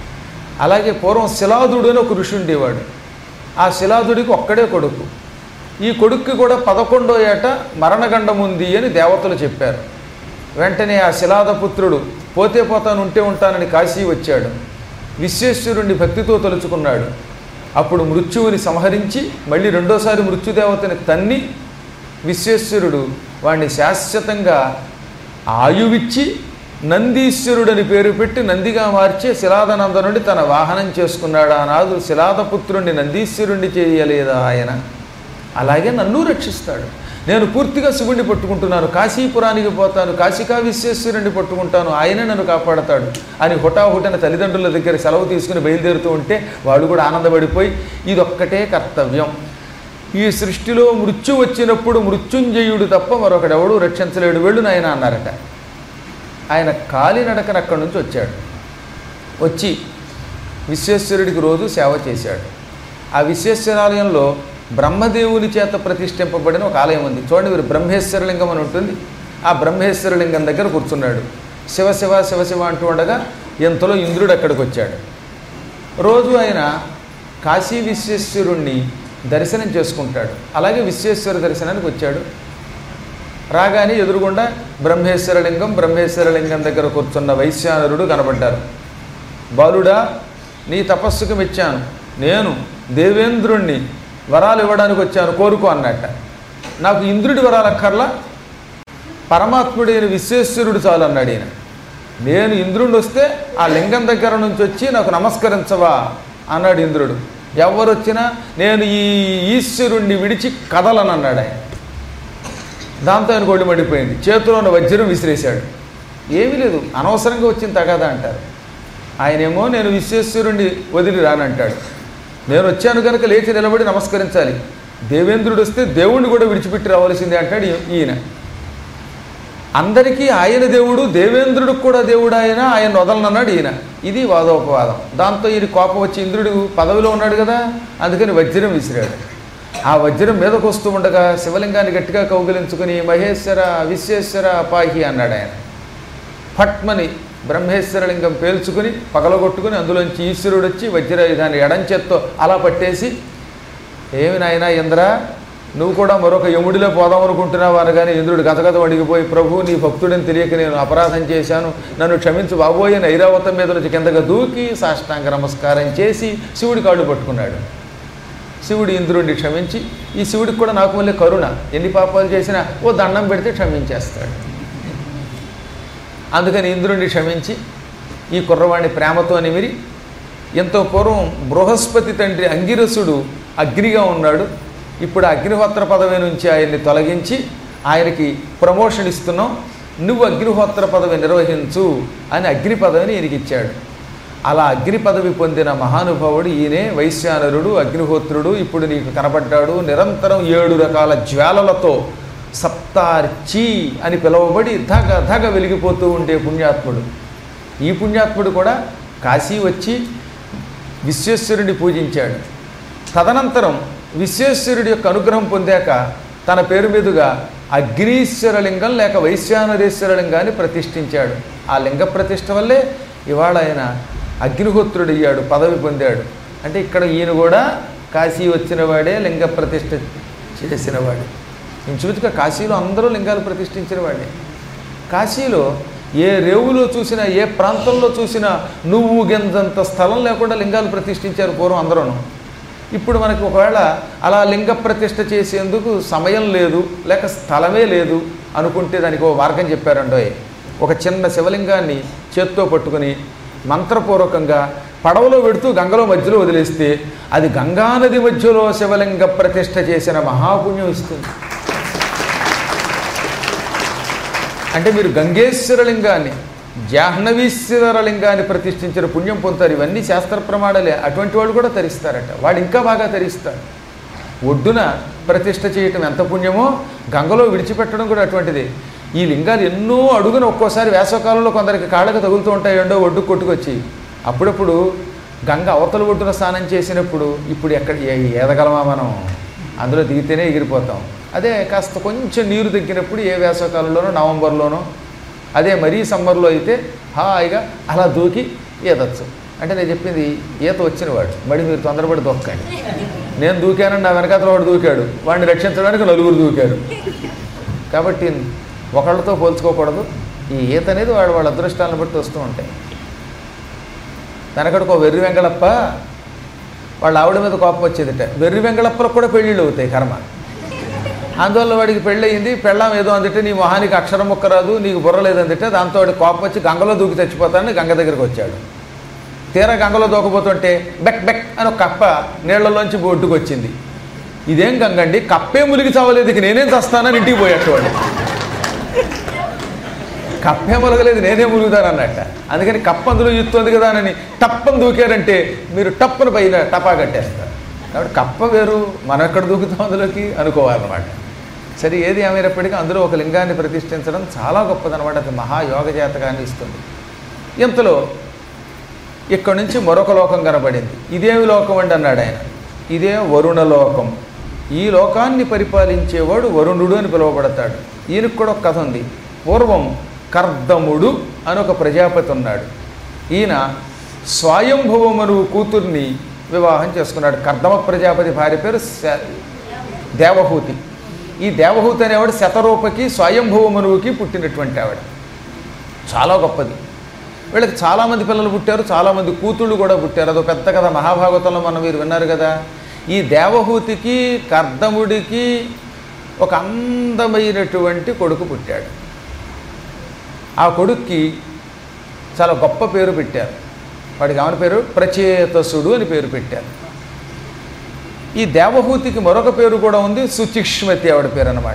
అలాగే పూర్వం శిలాదుడు అని ఒక ఋషి ఉండేవాడు ఆ శిలాదుడికి ఒక్కడే కొడుకు ఈ కొడుక్కి కూడా పదకొండో ఏట మరణగండం ఉంది అని దేవతలు చెప్పారు వెంటనే ఆ శిలాదపుత్రుడు పోతే పోతాను ఉంటే ఉంటానని కాశీ వచ్చాడు విశ్వేశ్వరుణ్ణి భక్తితో తలుచుకున్నాడు అప్పుడు మృత్యువుని సంహరించి మళ్ళీ రెండోసారి మృత్యుదేవతని తన్ని విశ్వేశ్వరుడు వాణ్ణి శాశ్వతంగా ఆయువిచ్చి నందీశ్వరుడని పేరు పెట్టి నందిగా మార్చి శిలాదనందనుడి తన వాహనం చేసుకున్నాడు ఆనాడు శిలాదపుత్రుణ్ణి నందీశ్వరుణ్ణి చేయలేదా ఆయన అలాగే నన్ను రక్షిస్తాడు నేను పూర్తిగా శివుణ్ణి పట్టుకుంటున్నాను కాశీపురానికి పోతాను కాశికా విశ్వేశ్వరుణ్ణి పట్టుకుంటాను ఆయనే నన్ను కాపాడతాడు అని హుటాహుటిన తల్లిదండ్రుల దగ్గర సెలవు తీసుకుని బయలుదేరుతూ ఉంటే వాళ్ళు కూడా ఆనందపడిపోయి ఇదొక్కటే కర్తవ్యం ఈ సృష్టిలో మృత్యు వచ్చినప్పుడు మృత్యుంజయుడు తప్ప మరొకడెవడూ రక్షించలేడు వెళ్ళు నాయన అన్నారట ఆయన కాలినడకన అక్కడి నుంచి వచ్చాడు వచ్చి విశ్వేశ్వరుడికి రోజు సేవ చేశాడు ఆ విశ్వేశ్వరాలయంలో బ్రహ్మదేవుని చేత ప్రతిష్ఠింపబడిన ఒక ఆలయం ఉంది చూడండి మీరు బ్రహ్మేశ్వరలింగం అని ఉంటుంది ఆ బ్రహ్మేశ్వరలింగం దగ్గర కూర్చున్నాడు శివ శివ శివ శివ అంటూ ఉండగా ఎంతలో ఇంద్రుడు అక్కడికి వచ్చాడు రోజు ఆయన కాశీ విశ్వేశ్వరుణ్ణి దర్శనం చేసుకుంటాడు అలాగే విశ్వేశ్వర దర్శనానికి వచ్చాడు రాగానే ఎదురుగుండా బ్రహ్మేశ్వరలింగం బ్రహ్మేశ్వరలింగం దగ్గర కూర్చున్న వైశ్యానరుడు కనబడ్డారు బాలుడా నీ తపస్సుకు మెచ్చాను నేను దేవేంద్రుణ్ణి వరాలు ఇవ్వడానికి వచ్చాను కోరుకో అన్నట్ట నాకు ఇంద్రుడి వరాలు అక్కర్లా పరమాత్ముడైన విశ్వేశ్వరుడు చాలు అన్నాడు ఈయన నేను ఇంద్రుడిని వస్తే ఆ లింగం దగ్గర నుంచి వచ్చి నాకు నమస్కరించవా అన్నాడు ఇంద్రుడు ఎవరు వచ్చినా నేను ఈ ఈశ్వరుణ్ణి విడిచి కదలను అన్నాడు ఆయన దాంతో ఆయన కొళ్ళు మండిపోయింది చేతిలో ఉన్న వజ్రం విసిరేశాడు ఏమీ లేదు అనవసరంగా వచ్చింది తగాదా అంటారు ఆయనేమో నేను విశ్వేశ్వరుణ్ణి వదిలి రానంటాడు నేను వచ్చాను కనుక లేచి నిలబడి నమస్కరించాలి దేవేంద్రుడు వస్తే దేవుణ్ణి కూడా విడిచిపెట్టి రావాల్సిందే అంటాడు ఈ- ఈయన అందరికీ ఆయన దేవుడు దేవేంద్రుడికి కూడా దేవుడు ఆయన ఆయన వదలనన్నాడు ఈయన ఇది వాదోపవాదం దాంతో ఈయన కోపం వచ్చి ఇంద్రుడు పదవిలో ఉన్నాడు కదా అందుకని వజ్రం విసిరాడు ఆ వజ్రం మీదకు వస్తూ ఉండగా శివలింగాన్ని గట్టిగా కౌగిలించుకుని మహేశ్వర విశ్వేశ్వర పాహి అన్నాడు ఆయన ఫట్మని బ్రహ్మేశ్వరలింగం పేల్చుకుని పగలగొట్టుకుని అందులోంచి ఈశ్వరుడు వచ్చి వజ్రాయుధాన్ని ఎడంచెత్తో అలా పట్టేసి ఏమి నాయనా ఇంద్ర నువ్వు కూడా మరొక యముడిలో పోదాం అనుకుంటున్నావు అనగానే ఇంద్రుడు గతగత అడిగిపోయి ప్రభు నీ భక్తుడని తెలియక నేను అపరాధం చేశాను నన్ను క్షమించు బాబోయే అని ఐరావతం మీద నుంచి కిందగా దూకి సాష్టాంగ నమస్కారం చేసి శివుడి కాళ్ళు పట్టుకున్నాడు శివుడు ఇంద్రుడిని క్షమించి ఈ శివుడికి కూడా నాకు మళ్ళీ కరుణ ఎన్ని పాపాలు చేసినా ఓ దండం పెడితే క్షమించేస్తాడు అందుకని ఇంద్రుడిని క్షమించి ఈ కుర్రవాణ్ణి ప్రేమతో నిమిరి ఎంతో పూర్వం బృహస్పతి తండ్రి అంగిరసుడు అగ్నిగా ఉన్నాడు ఇప్పుడు ఆ అగ్నిహోత్ర పదవి నుంచి ఆయన్ని తొలగించి ఆయనకి ప్రమోషన్ ఇస్తున్నాం నువ్వు అగ్నిహోత్ర పదవి నిర్వహించు అని అగ్ని పదవిని ఈయనకి ఇచ్చాడు అలా అగ్ని పదవి పొందిన మహానుభావుడు ఈయనే వైశ్యానరుడు అగ్నిహోత్రుడు ఇప్పుడు నీకు కనబడ్డాడు నిరంతరం ఏడు రకాల జ్వాలలతో సప్తార్చి అని పిలువబడి ధగ ధగ వెలిగిపోతూ ఉండే పుణ్యాత్ముడు ఈ పుణ్యాత్ముడు కూడా కాశీ వచ్చి విశ్వేశ్వరుని పూజించాడు తదనంతరం విశ్వేశ్వరుడి యొక్క అనుగ్రహం పొందాక తన పేరు మీదుగా అగ్నీశ్వరలింగం లేక వైశ్వానరేశ్వరలింగాన్ని ప్రతిష్ఠించాడు ఆ లింగ ప్రతిష్ఠ వల్లే ఇవాళ ఆయన అగ్నిహోత్రుడయ్యాడు పదవి పొందాడు అంటే ఇక్కడ ఈయన కూడా కాశీ వచ్చినవాడే లింగ ప్రతిష్ఠ చేసినవాడే ఇంచుమించుగా కాశీలో అందరూ లింగాలు ప్రతిష్ఠించిన వాడే కాశీలో ఏ రేవులో చూసినా ఏ ప్రాంతంలో చూసినా నువ్వు గెంతంత స్థలం లేకుండా లింగాలు ప్రతిష్ఠించారు పూర్వం అందరూను ఇప్పుడు మనకి ఒకవేళ అలా లింగ ప్రతిష్ఠ చేసేందుకు సమయం లేదు లేక స్థలమే లేదు అనుకుంటే దానికి ఓ మార్గం చెప్పారండోయ్ ఒక చిన్న శివలింగాన్ని చేత్తో పట్టుకుని మంత్రపూర్వకంగా పడవలో పెడుతూ గంగలో మధ్యలో వదిలేస్తే అది గంగానది మధ్యలో శివలింగ ప్రతిష్ఠ చేసిన మహాపుణ్యం ఇస్తుంది అంటే మీరు గంగేశ్వర లింగాన్ని జాహ్నవీశ్వర లింగాన్ని ప్రతిష్ఠించిన పుణ్యం పొందుతారు ఇవన్నీ శాస్త్ర ప్రమాణాలే అటువంటి వాళ్ళు కూడా తరిస్తారట వాడు ఇంకా బాగా తరిస్తాడు ఒడ్డున ప్రతిష్ఠ చేయటం ఎంత పుణ్యమో గంగలో విడిచిపెట్టడం కూడా అటువంటిది ఈ లింగాలు ఎన్నో అడుగున ఒక్కోసారి వేసవకాలంలో కొందరికి కాళ్ళకు తగులుతూ ఉంటాయి ఎండో ఒడ్డు కొట్టుకొచ్చి అప్పుడప్పుడు గంగ అవతల ఒడ్డున స్నానం చేసినప్పుడు ఇప్పుడు ఎక్కడ ఏ- ఏదగలమా మనం అందులో దిగితేనే ఎగిరిపోతాం అదే కాస్త కొంచెం నీరు తగ్గినప్పుడు ఏ వేసవకాలంలోనో నవంబర్లోనో అదే మరీ సమ్మర్లో అయితే హాయిగా అలా దూకి ఈదచ్చు అంటే నేను చెప్పింది ఈత వచ్చినవాడు మళ్ళీ మీరు తొందరపడి దొక్కండి నేను దూకానని నా వెనకాతల వాడు దూకాడు వాడిని రక్షించడానికి నలుగురు దూకారు కాబట్టి ఒకళ్ళతో పోల్చుకోకూడదు ఈ ఈత అనేది వాడు వాళ్ళ అదృష్టాలను బట్టి వస్తూ ఉంటాయి వెనకడికో వెర్రి వెంగళప్ప వాళ్ళ ఆవిడ మీద కోపం వచ్చేదిట వెర్రి వెంగళప్పలకు కూడా పెళ్ళిళ్ళు అవుతాయి కర్మ అందువల్ల వాడికి పెళ్ళయింది పెళ్ళాం ఏదో అందుటే నీ మొహానికి అక్షరం ముక్క రాదు నీకు బుర్ర లేదందిటే దాంతో వాడికి కోపం వచ్చి గంగలో దూకి చచ్చిపోతానని గంగ దగ్గరికి వచ్చాడు తీరా గంగలో దూకపోతుంటే బెక్ బెక్ అని ఒక కప్ప నీళ్లలోంచి బొడ్డుకు వచ్చింది ఇదేం గంగండి కప్పే ములిగి చావలేదు ఇక నేనేం చస్తానని ఇంటికి పోయాడు వాడు కప్పే ములగలేదు నేనే ములుగుతాను అన్నట్ట అందుకని కప్ప అందులో ఎత్తుంది కదా అని టప్పని దూకారంటే మీరు టప్పని పైన టపా కట్టేస్తారు కాబట్టి కప్ప వేరు మనం ఎక్కడ దూకుతాం అందులోకి అనుకోవాలన్నమాట సరే ఏది ఏమైనప్పటికీ అందులో ఒక లింగాన్ని ప్రతిష్ఠించడం చాలా గొప్పదన్నమాట అది మహాయోగ జాతకాన్ని ఇస్తుంది ఇంతలో ఇక్కడి నుంచి మరొక లోకం కనబడింది ఇదేమి లోకం అండి అన్నాడు ఆయన ఇదే వరుణ లోకం ఈ లోకాన్ని పరిపాలించేవాడు వరుణుడు అని పిలువబడతాడు ఈయనకు కూడా ఒక కథ ఉంది పూర్వం కర్దముడు అని ఒక ప్రజాపతి ఉన్నాడు ఈయన స్వయంభవమను కూతుర్ని వివాహం చేసుకున్నాడు కర్దమ ప్రజాపతి భార్య పేరు శ- దేవహూతి ఈ దేవహూతి అనేవాడు శతరూపకి స్వయంభవమనువుకి పుట్టినటువంటి ఆవిడ చాలా గొప్పది వీళ్ళకి చాలామంది పిల్లలు పుట్టారు చాలామంది కూతుళ్ళు కూడా పుట్టారు అదొక పెద్ద కథ మహాభాగవతంలో మనం మీరు విన్నారు కదా ఈ దేవహూతికి కర్దముడికి ఒక అందమైనటువంటి కొడుకు పుట్టాడు ఆ కొడుక్కి చాలా గొప్ప పేరు పెట్టారు వాడికి ఏమని పేరు ప్రచేతసుడు అని పేరు పెట్టారు ఈ దేవహూతికి మరొక పేరు కూడా ఉంది సుచిక్ష్మతి ఆవిడ పేరు అన్నమాట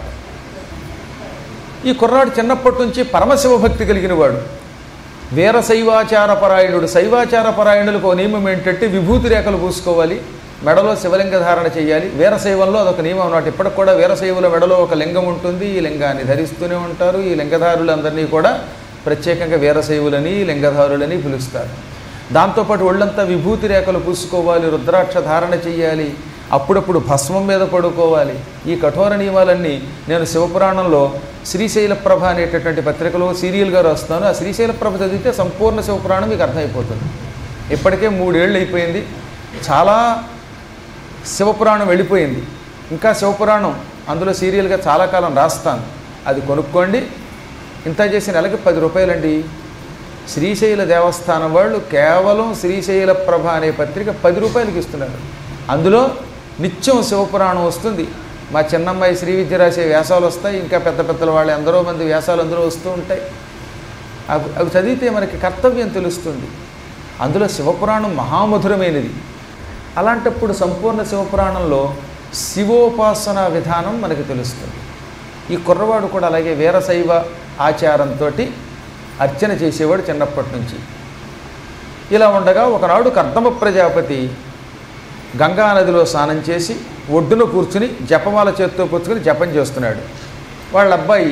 ఈ కుర్రాడు చిన్నప్పటి నుంచి పరమశివ భక్తి కలిగిన వాడు వీర శైవాచార పరాయణుడు శైవాచార పరాయణులకు ఒక నియమం ఏంటంటే విభూతి రేఖలు పూసుకోవాలి మెడలో శివలింగ ధారణ చేయాలి వీరశైవంలో అదొక నియమం అన్నమాట ఇప్పటికి కూడా వీరశైవుల మెడలో ఒక లింగం ఉంటుంది ఈ లింగాన్ని ధరిస్తూనే ఉంటారు ఈ లింగధారులందరినీ కూడా ప్రత్యేకంగా వీరశైవులని లింగధారులని పిలుస్తారు దాంతోపాటు ఒళ్ళంతా విభూతి రేఖలు పూసుకోవాలి రుద్రాక్ష ధారణ చేయాలి అప్పుడప్పుడు భస్మం మీద పడుకోవాలి ఈ కఠోర నియమాలన్నీ నేను శివపురాణంలో శ్రీశైల ప్రభ అనేటటువంటి పత్రికలో సీరియల్గా రాస్తాను ఆ శ్రీశైల ప్రభ చదివితే సంపూర్ణ శివపురాణం మీకు అర్థమైపోతుంది ఇప్పటికే మూడేళ్ళు అయిపోయింది చాలా శివపురాణం వెళ్ళిపోయింది ఇంకా శివపురాణం అందులో సీరియల్గా చాలా కాలం రాస్తాను అది కొనుక్కోండి ఇంత చేసి నెలకి పది రూపాయలండి శ్రీశైల దేవస్థానం వాళ్ళు కేవలం శ్రీశైల ప్రభ అనే పత్రిక పది రూపాయలకి ఇస్తున్నారు అందులో నిత్యం శివపురాణం వస్తుంది మా చిన్నమ్మాయి శ్రీ విద్య రాసే వ్యాసాలు వస్తాయి ఇంకా పెద్ద పెద్దల వాళ్ళు ఎందరో మంది వ్యాసాలు అందులో వస్తూ ఉంటాయి అవి అవి చదివితే మనకి కర్తవ్యం తెలుస్తుంది అందులో శివపురాణం మహామధురమైనది అలాంటప్పుడు సంపూర్ణ శివపురాణంలో శివోపాసన విధానం మనకి తెలుస్తుంది ఈ కుర్రవాడు కూడా అలాగే వీరశైవ ఆచారంతో అర్చన చేసేవాడు చిన్నప్పటి నుంచి ఇలా ఉండగా ఒకనాడు కర్దమ ప్రజాపతి గంగా నదిలో స్నానం చేసి ఒడ్డున కూర్చుని జపమాల చేత్తో పుచ్చుకొని జపం చేస్తున్నాడు వాళ్ళ అబ్బాయి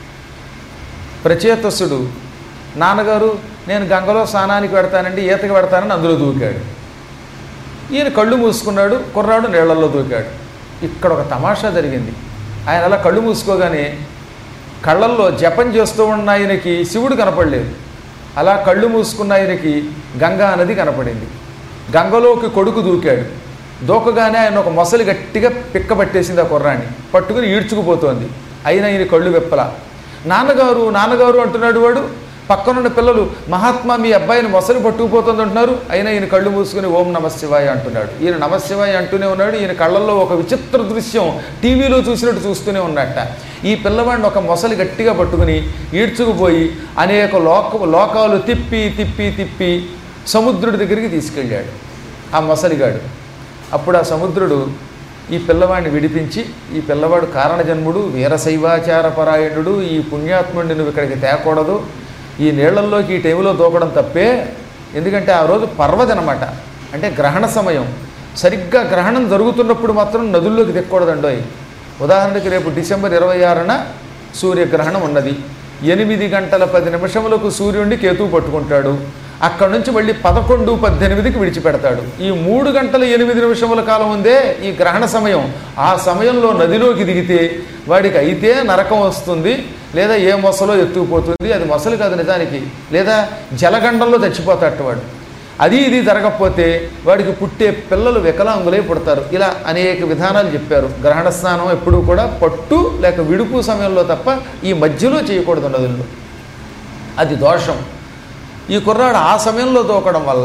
ప్రచేతసుడు నాన్నగారు నేను గంగలో స్నానానికి పెడతానండి ఈతకి పెడతానని అందులో దూకాడు ఈయన కళ్ళు మూసుకున్నాడు కుర్రాడు నీళ్లలో దూకాడు ఇక్కడ ఒక తమాషా జరిగింది ఆయన అలా కళ్ళు మూసుకోగానే కళ్ళల్లో జపం చేస్తూ ఉన్న ఆయనకి శివుడు కనపడలేదు అలా కళ్ళు మూసుకున్న ఆయనకి గంగా నది కనపడింది గంగలోకి కొడుకు దూకాడు దూకగానే ఆయన ఒక మొసలి గట్టిగా పిక్కబట్టేసింది ఆ కుర్రాన్ని పట్టుకుని ఈడ్చుకుపోతోంది అయినా ఈయన కళ్ళు వెప్పల నాన్నగారు నాన్నగారు అంటున్నాడు వాడు పక్కనున్న పిల్లలు మహాత్మా మీ అబ్బాయిని మొసలి పట్టుకుపోతుంది అంటున్నారు అయినా ఈయన కళ్ళు మూసుకుని ఓం నమశివాయ అంటున్నాడు ఈయన నమశివాయ అంటూనే ఉన్నాడు ఈయన కళ్ళల్లో ఒక విచిత్ర దృశ్యం టీవీలో చూసినట్టు చూస్తూనే ఉన్నట్ట ఈ పిల్లవాడిని ఒక మొసలి గట్టిగా పట్టుకుని ఈడ్చుకుపోయి అనేక లోక లోకాలు తిప్పి తిప్పి తిప్పి సముద్రుడి దగ్గరికి తీసుకెళ్ళాడు ఆ మొసలిగాడు అప్పుడు ఆ సముద్రుడు ఈ పిల్లవాడిని విడిపించి ఈ పిల్లవాడు కారణజన్ముడు వీరశైవాచార పరాయణుడు ఈ పుణ్యాత్ముడిని నువ్వు ఇక్కడికి తేకూడదు ఈ నీళ్లల్లోకి ఈ టైంలో దూకడం తప్పే ఎందుకంటే ఆ రోజు పర్వదనమాట అంటే గ్రహణ సమయం సరిగ్గా గ్రహణం జరుగుతున్నప్పుడు మాత్రం నదుల్లోకి దిక్కకూడదండోయ్ ఉదాహరణకి రేపు డిసెంబర్ ఇరవై ఆరున సూర్యగ్రహణం ఉన్నది ఎనిమిది గంటల పది నిమిషములకు సూర్యుడిని కేతువు పట్టుకుంటాడు అక్కడి నుంచి మళ్ళీ పదకొండు పద్దెనిమిదికి విడిచిపెడతాడు ఈ మూడు గంటల ఎనిమిది నిమిషముల కాలం ఉందే ఈ గ్రహణ సమయం ఆ సమయంలో నదిలోకి దిగితే వాడికి అయితే నరకం వస్తుంది లేదా ఏ మొసలో ఎత్తుకుపోతుంది అది మొసలు కాదు నిజానికి లేదా జలగండంలో చచ్చిపోతాడు వాడు అది ఇది జరగకపోతే వాడికి పుట్టే పిల్లలు వికలాంగులై పుడతారు ఇలా అనేక విధానాలు చెప్పారు గ్రహణ స్నానం ఎప్పుడూ కూడా పట్టు లేక విడుపు సమయంలో తప్ప ఈ మధ్యలో చేయకూడదు నదుల్లో అది దోషం ఈ కుర్రాడు ఆ సమయంలో దూకడం వల్ల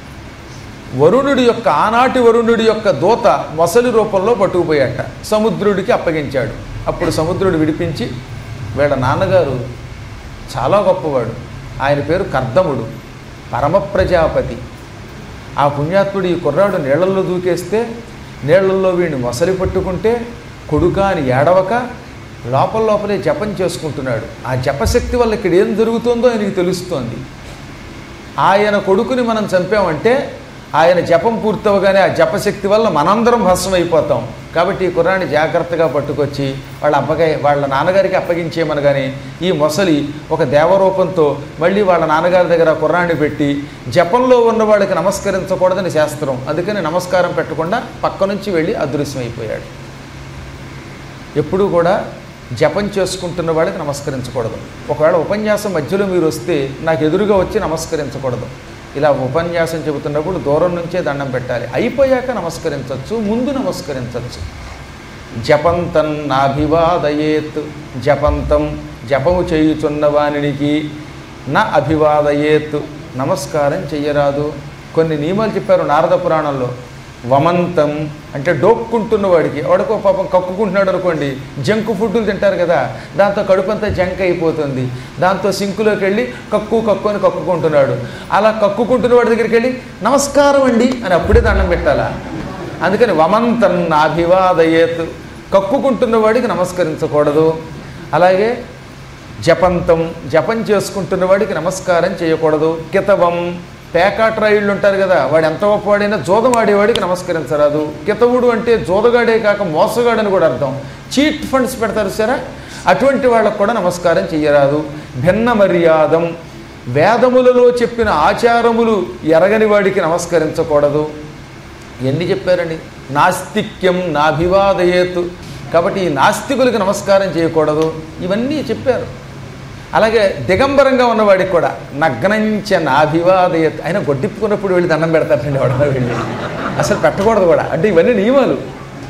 వరుణుడి యొక్క ఆనాటి వరుణుడి యొక్క దూత మొసలి రూపంలో పట్టుకుపోయాట సముద్రుడికి అప్పగించాడు అప్పుడు సముద్రుడు విడిపించి వీళ్ళ నాన్నగారు చాలా గొప్పవాడు ఆయన పేరు కర్దముడు పరమ ప్రజాపతి ఆ పుణ్యాత్ముడు ఈ కుర్రాడు నీళ్లలో దూకేస్తే నీళ్లలో వీడిని మొసలి పట్టుకుంటే కొడుక అని ఏడవక లోపల లోపలే జపం చేసుకుంటున్నాడు ఆ జపశక్తి వల్ల ఇక్కడ ఏం జరుగుతుందో ఆయనకి తెలుస్తోంది ఆయన కొడుకుని మనం చంపామంటే ఆయన జపం పూర్తవగానే ఆ జపశక్తి వల్ల మనందరం భస్మం అయిపోతాం కాబట్టి ఈ కుర్రాన్ని జాగ్రత్తగా పట్టుకొచ్చి వాళ్ళ అబ్బగారి వాళ్ళ నాన్నగారికి అప్పగించేయమని కానీ ఈ మొసలి ఒక దేవరూపంతో మళ్ళీ వాళ్ళ నాన్నగారి దగ్గర ఆ కుర్రాన్ని పెట్టి జపంలో ఉన్న వాళ్ళకి నమస్కరించకూడదని శాస్త్రం అందుకని నమస్కారం పెట్టకుండా పక్క నుంచి వెళ్ళి అదృశ్యమైపోయాడు ఎప్పుడూ కూడా జపం చేసుకుంటున్న వాడికి నమస్కరించకూడదు ఒకవేళ ఉపన్యాసం మధ్యలో మీరు వస్తే నాకు ఎదురుగా వచ్చి నమస్కరించకూడదు ఇలా ఉపన్యాసం చెబుతున్నప్పుడు దూరం నుంచే దండం పెట్టాలి అయిపోయాక నమస్కరించవచ్చు ముందు నమస్కరించవచ్చు జపంతం నాభివాదయేత్ జపంతం జపము చేయుచున్న వానికి నా అభివాదయేత్ నమస్కారం చెయ్యరాదు కొన్ని నియమాలు చెప్పారు నారద పురాణంలో వమంతం అంటే డోక్కుంటున్న వాడికి వాడికో పాపం కక్కుకుంటున్నాడు అనుకోండి జంక్ ఫుడ్లు తింటారు కదా దాంతో కడుపంతా జంక్ అయిపోతుంది దాంతో సింకులోకి వెళ్ళి కక్కు కక్కు అని కక్కుకుంటున్నాడు అలా కక్కుకుంటున్న వాడి దగ్గరికి వెళ్ళి నమస్కారం అండి అని అప్పుడే దండం పెట్టాలా అందుకని వమంతం నాభివాదయేత్ కక్కుకుంటున్న వాడికి నమస్కరించకూడదు అలాగే జపంతం జపం చేసుకుంటున్న వాడికి నమస్కారం చేయకూడదు కితవం పేకాట్రాయిళ్ళు ఉంటారు కదా వాడు ఎంత గొప్పవాడైనా జోదం ఆడేవాడికి నమస్కరించరాదు కితవుడు అంటే జోదగాడే కాక మోసగాడని కూడా అర్థం చీట్ ఫండ్స్ పెడతారు సరే అటువంటి వాళ్ళకు కూడా నమస్కారం చెయ్యరాదు భిన్న మర్యాదం వేదములలో చెప్పిన ఆచారములు ఎరగని వాడికి నమస్కరించకూడదు ఎన్ని చెప్పారండి నాస్తిక్యం నాభివాదయేత్ కాబట్టి ఈ నాస్తికులకి నమస్కారం చేయకూడదు ఇవన్నీ చెప్పారు అలాగే దిగంబరంగా ఉన్నవాడికి కూడా నగ్నంచ నాభివాదయత్ ఆయన గొడ్డిప్పుకున్నప్పుడు వెళ్ళి దండం పెడతారండి ఎవడన్నా వెళ్ళి అసలు పెట్టకూడదు కూడా అంటే ఇవన్నీ నియమాలు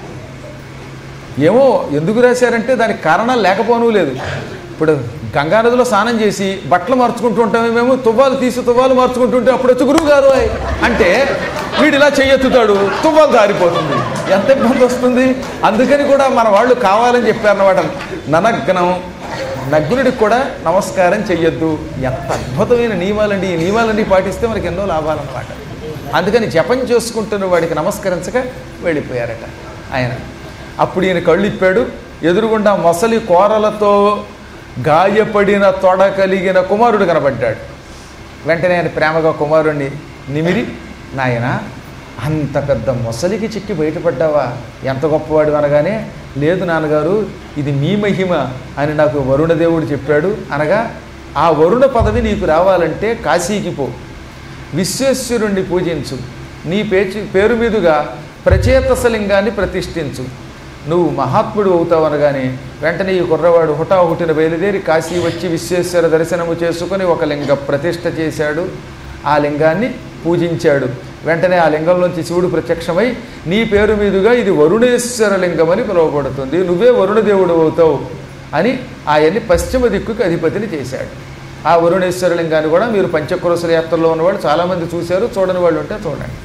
ఏమో ఎందుకు రాశారంటే దానికి కారణాలు లేకపోవడం లేదు ఇప్పుడు గంగానదిలో స్నానం చేసి బట్టలు మార్చుకుంటూ ఉంటామే మేము తువ్వాలు తీసి తువ్వాలు మార్చుకుంటుంటే అప్పుడు వచ్చి గురువు గారు అయ్ అంటే వీడు ఇలా చెయ్యెత్తుతాడు తువ్వాలు దారిపోతుంది ఎంత ఇబ్బంది వస్తుంది అందుకని కూడా మన వాళ్ళు కావాలని చెప్పారన్నమాట ననగ్నం నగ్నుడికి కూడా నమస్కారం చెయ్యొద్దు ఎంత అద్భుతమైన నియమాలండి ఈ నియమాలన్నీ పాటిస్తే మనకి ఎన్నో లాభాలన్నమాట అందుకని జపం చేసుకుంటున్న వాడికి నమస్కరించక వెళ్ళిపోయారట ఆయన అప్పుడు ఈయన కళ్ళు ఇప్పాడు ఎదురుగుండా మొసలి కోరలతో గాయపడిన తొడ కలిగిన కుమారుడు కనబడ్డాడు వెంటనే ఆయన ప్రేమగా కుమారుణ్ణి నిమిరి నాయన అంత పెద్ద మొసలికి చిక్కి బయటపడ్డావా ఎంత గొప్పవాడు అనగానే లేదు నాన్నగారు ఇది మీ మహిమ అని నాకు వరుణదేవుడు చెప్పాడు అనగా ఆ వరుణ పదవి నీకు రావాలంటే కాశీకి పో విశ్వేశ్వరుణ్ణి పూజించు నీ పేచి పేరు మీదుగా ప్రచేతసలింగాన్ని ప్రతిష్ఠించు నువ్వు మహాత్ముడు అవుతావు అనగానే వెంటనే ఈ కుర్రవాడు హుటాహుటిన బయలుదేరి కాశీ వచ్చి విశ్వేశ్వర దర్శనము చేసుకొని ఒక లింగ ప్రతిష్ఠ చేశాడు ఆ లింగాన్ని పూజించాడు వెంటనే ఆ లింగంలోంచి శివుడు ప్రత్యక్షమై నీ పేరు మీదుగా ఇది వరుణేశ్వర లింగం అని పిలువబడుతుంది నువ్వే వరుణదేవుడు అవుతావు అని ఆయన్ని పశ్చిమ దిక్కుకి అధిపతిని చేశాడు ఆ వరుణేశ్వర లింగాన్ని కూడా మీరు పంచక్రోశల యాత్రలో ఉన్నవాళ్ళు చాలామంది చూశారు చూడని వాళ్ళు ఉంటే చూడండి